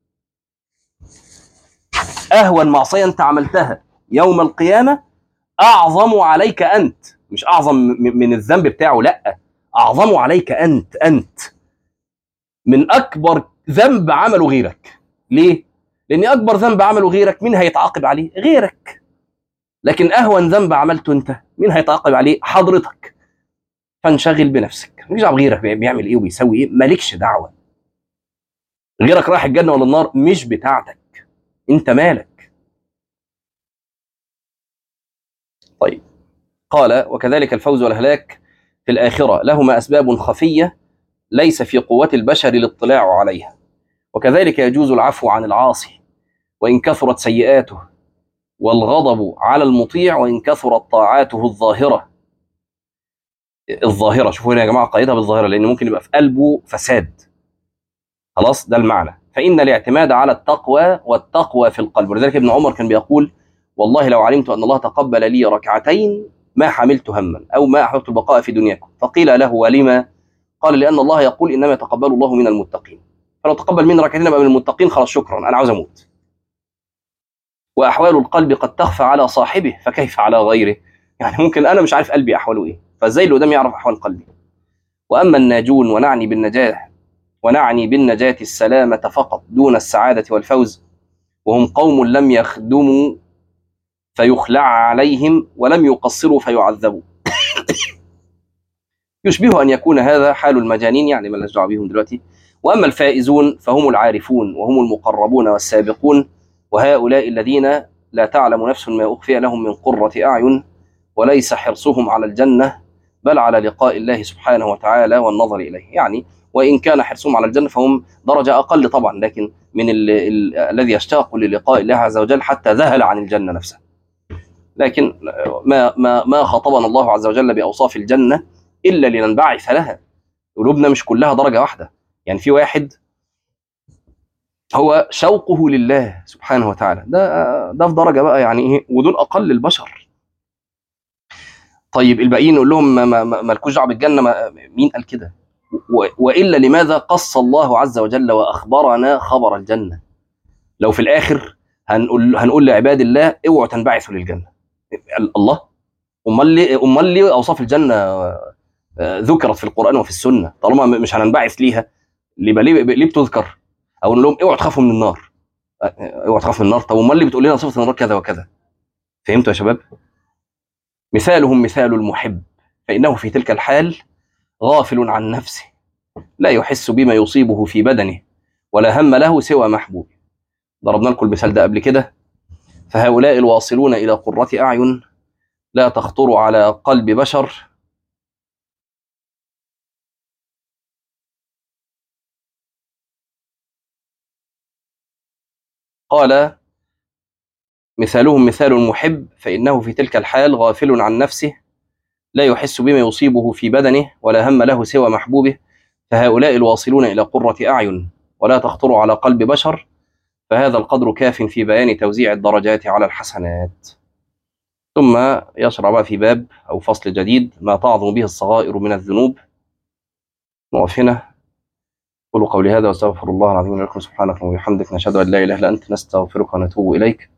اهون معصيه انت عملتها يوم القيامه اعظم عليك انت مش اعظم م- من الذنب بتاعه لا اعظم عليك انت انت من اكبر ذنب عمله غيرك ليه؟ لان اكبر ذنب عمله غيرك مين هيتعاقب عليه؟ غيرك لكن اهون ذنب عملته انت مين هيتعاقب عليه حضرتك فانشغل بنفسك مالكش دعوه بغيرك بيعمل ايه وبيسوي ايه مالكش دعوه غيرك رايح الجنه ولا النار مش بتاعتك انت مالك طيب قال وكذلك الفوز والهلاك في الاخره لهما اسباب خفيه ليس في قوه البشر الاطلاع عليها وكذلك يجوز العفو عن العاصي وان كثرت سيئاته والغضب على المطيع وان كثرت طاعاته الظاهره الظاهره شوفوا هنا يا جماعه قايدها بالظاهره لان ممكن يبقى في قلبه فساد خلاص ده المعنى فان الاعتماد على التقوى والتقوى في القلب ولذلك ابن عمر كان بيقول والله لو علمت ان الله تقبل لي ركعتين ما حملت هما او ما احببت البقاء في دنياكم فقيل له ولما قال لان الله يقول انما يتقبل الله من المتقين فلو تقبل مني ركعتين ابقى من المتقين خلاص شكرا انا عاوز اموت واحوال القلب قد تخفى على صاحبه فكيف على غيره يعني ممكن انا مش عارف قلبي احواله ايه فازاي اللي قدامي يعرف احوال قلبي واما الناجون ونعني بالنجاه ونعني بالنجاه السلامه فقط دون السعاده والفوز وهم قوم لم يخدموا فيخلع عليهم ولم يقصروا فيعذبوا يشبه ان يكون هذا حال المجانين يعني مالناش دعوه بيهم دلوقتي واما الفائزون فهم العارفون وهم المقربون والسابقون وهؤلاء الذين لا تعلم نفس ما اخفي لهم من قره اعين وليس حرصهم على الجنه بل على لقاء الله سبحانه وتعالى والنظر اليه يعني وان كان حرصهم على الجنه فهم درجه اقل طبعا لكن من ال ال الذي يشتاق للقاء الله عز وجل حتى ذهل عن الجنه نفسها لكن ما ما ما خاطبنا الله عز وجل باوصاف الجنه الا لننبعث لها قلوبنا مش كلها درجه واحده يعني في واحد هو شوقه لله سبحانه وتعالى ده ده في درجه بقى يعني ايه ودول اقل البشر طيب الباقيين نقول لهم ما- ما- ما- مالكوش دعوه بالجنه ما- مين قال كده و- والا لماذا قص الله عز وجل واخبرنا خبر الجنه لو في الاخر هنقول هنقول لعباد الله اوعوا تنبعثوا للجنه الله امال ليه امال ليه اوصاف الجنه آه، ذكرت في القران وفي السنه طالما م- مش هننبعث ليها يبقى ليه ليه بتذكر او نقول لهم اوعوا تخافوا من النار آه، اوعوا تخافوا من النار طب امال اللي بتقول لنا صفه النار كذا وكذا فهمتوا يا شباب مثالهم مثال المحب فانه في تلك الحال غافل عن نفسه لا يحس بما يصيبه في بدنه ولا هم له سوى محبوبه ضربنا لكم المثال ده قبل كده فهؤلاء الواصلون الى قره اعين لا تخطر على قلب بشر قال مثالهم مثال المحب فإنه في تلك الحال غافل عن نفسه لا يحس بما يصيبه في بدنه ولا هم له سوى محبوبه فهؤلاء الواصلون إلى قرة أعين ولا تخطر على قلب بشر فهذا القدر كاف في بيان توزيع الدرجات على الحسنات ثم يشرع بقى في باب أو فصل جديد ما تعظم به الصغائر من الذنوب نقف هنا قولوا قولي هذا واستغفر الله العظيم لكم سبحانك وبحمدك نشهد أن لا إله إلا أنت نستغفرك ونتوب إليك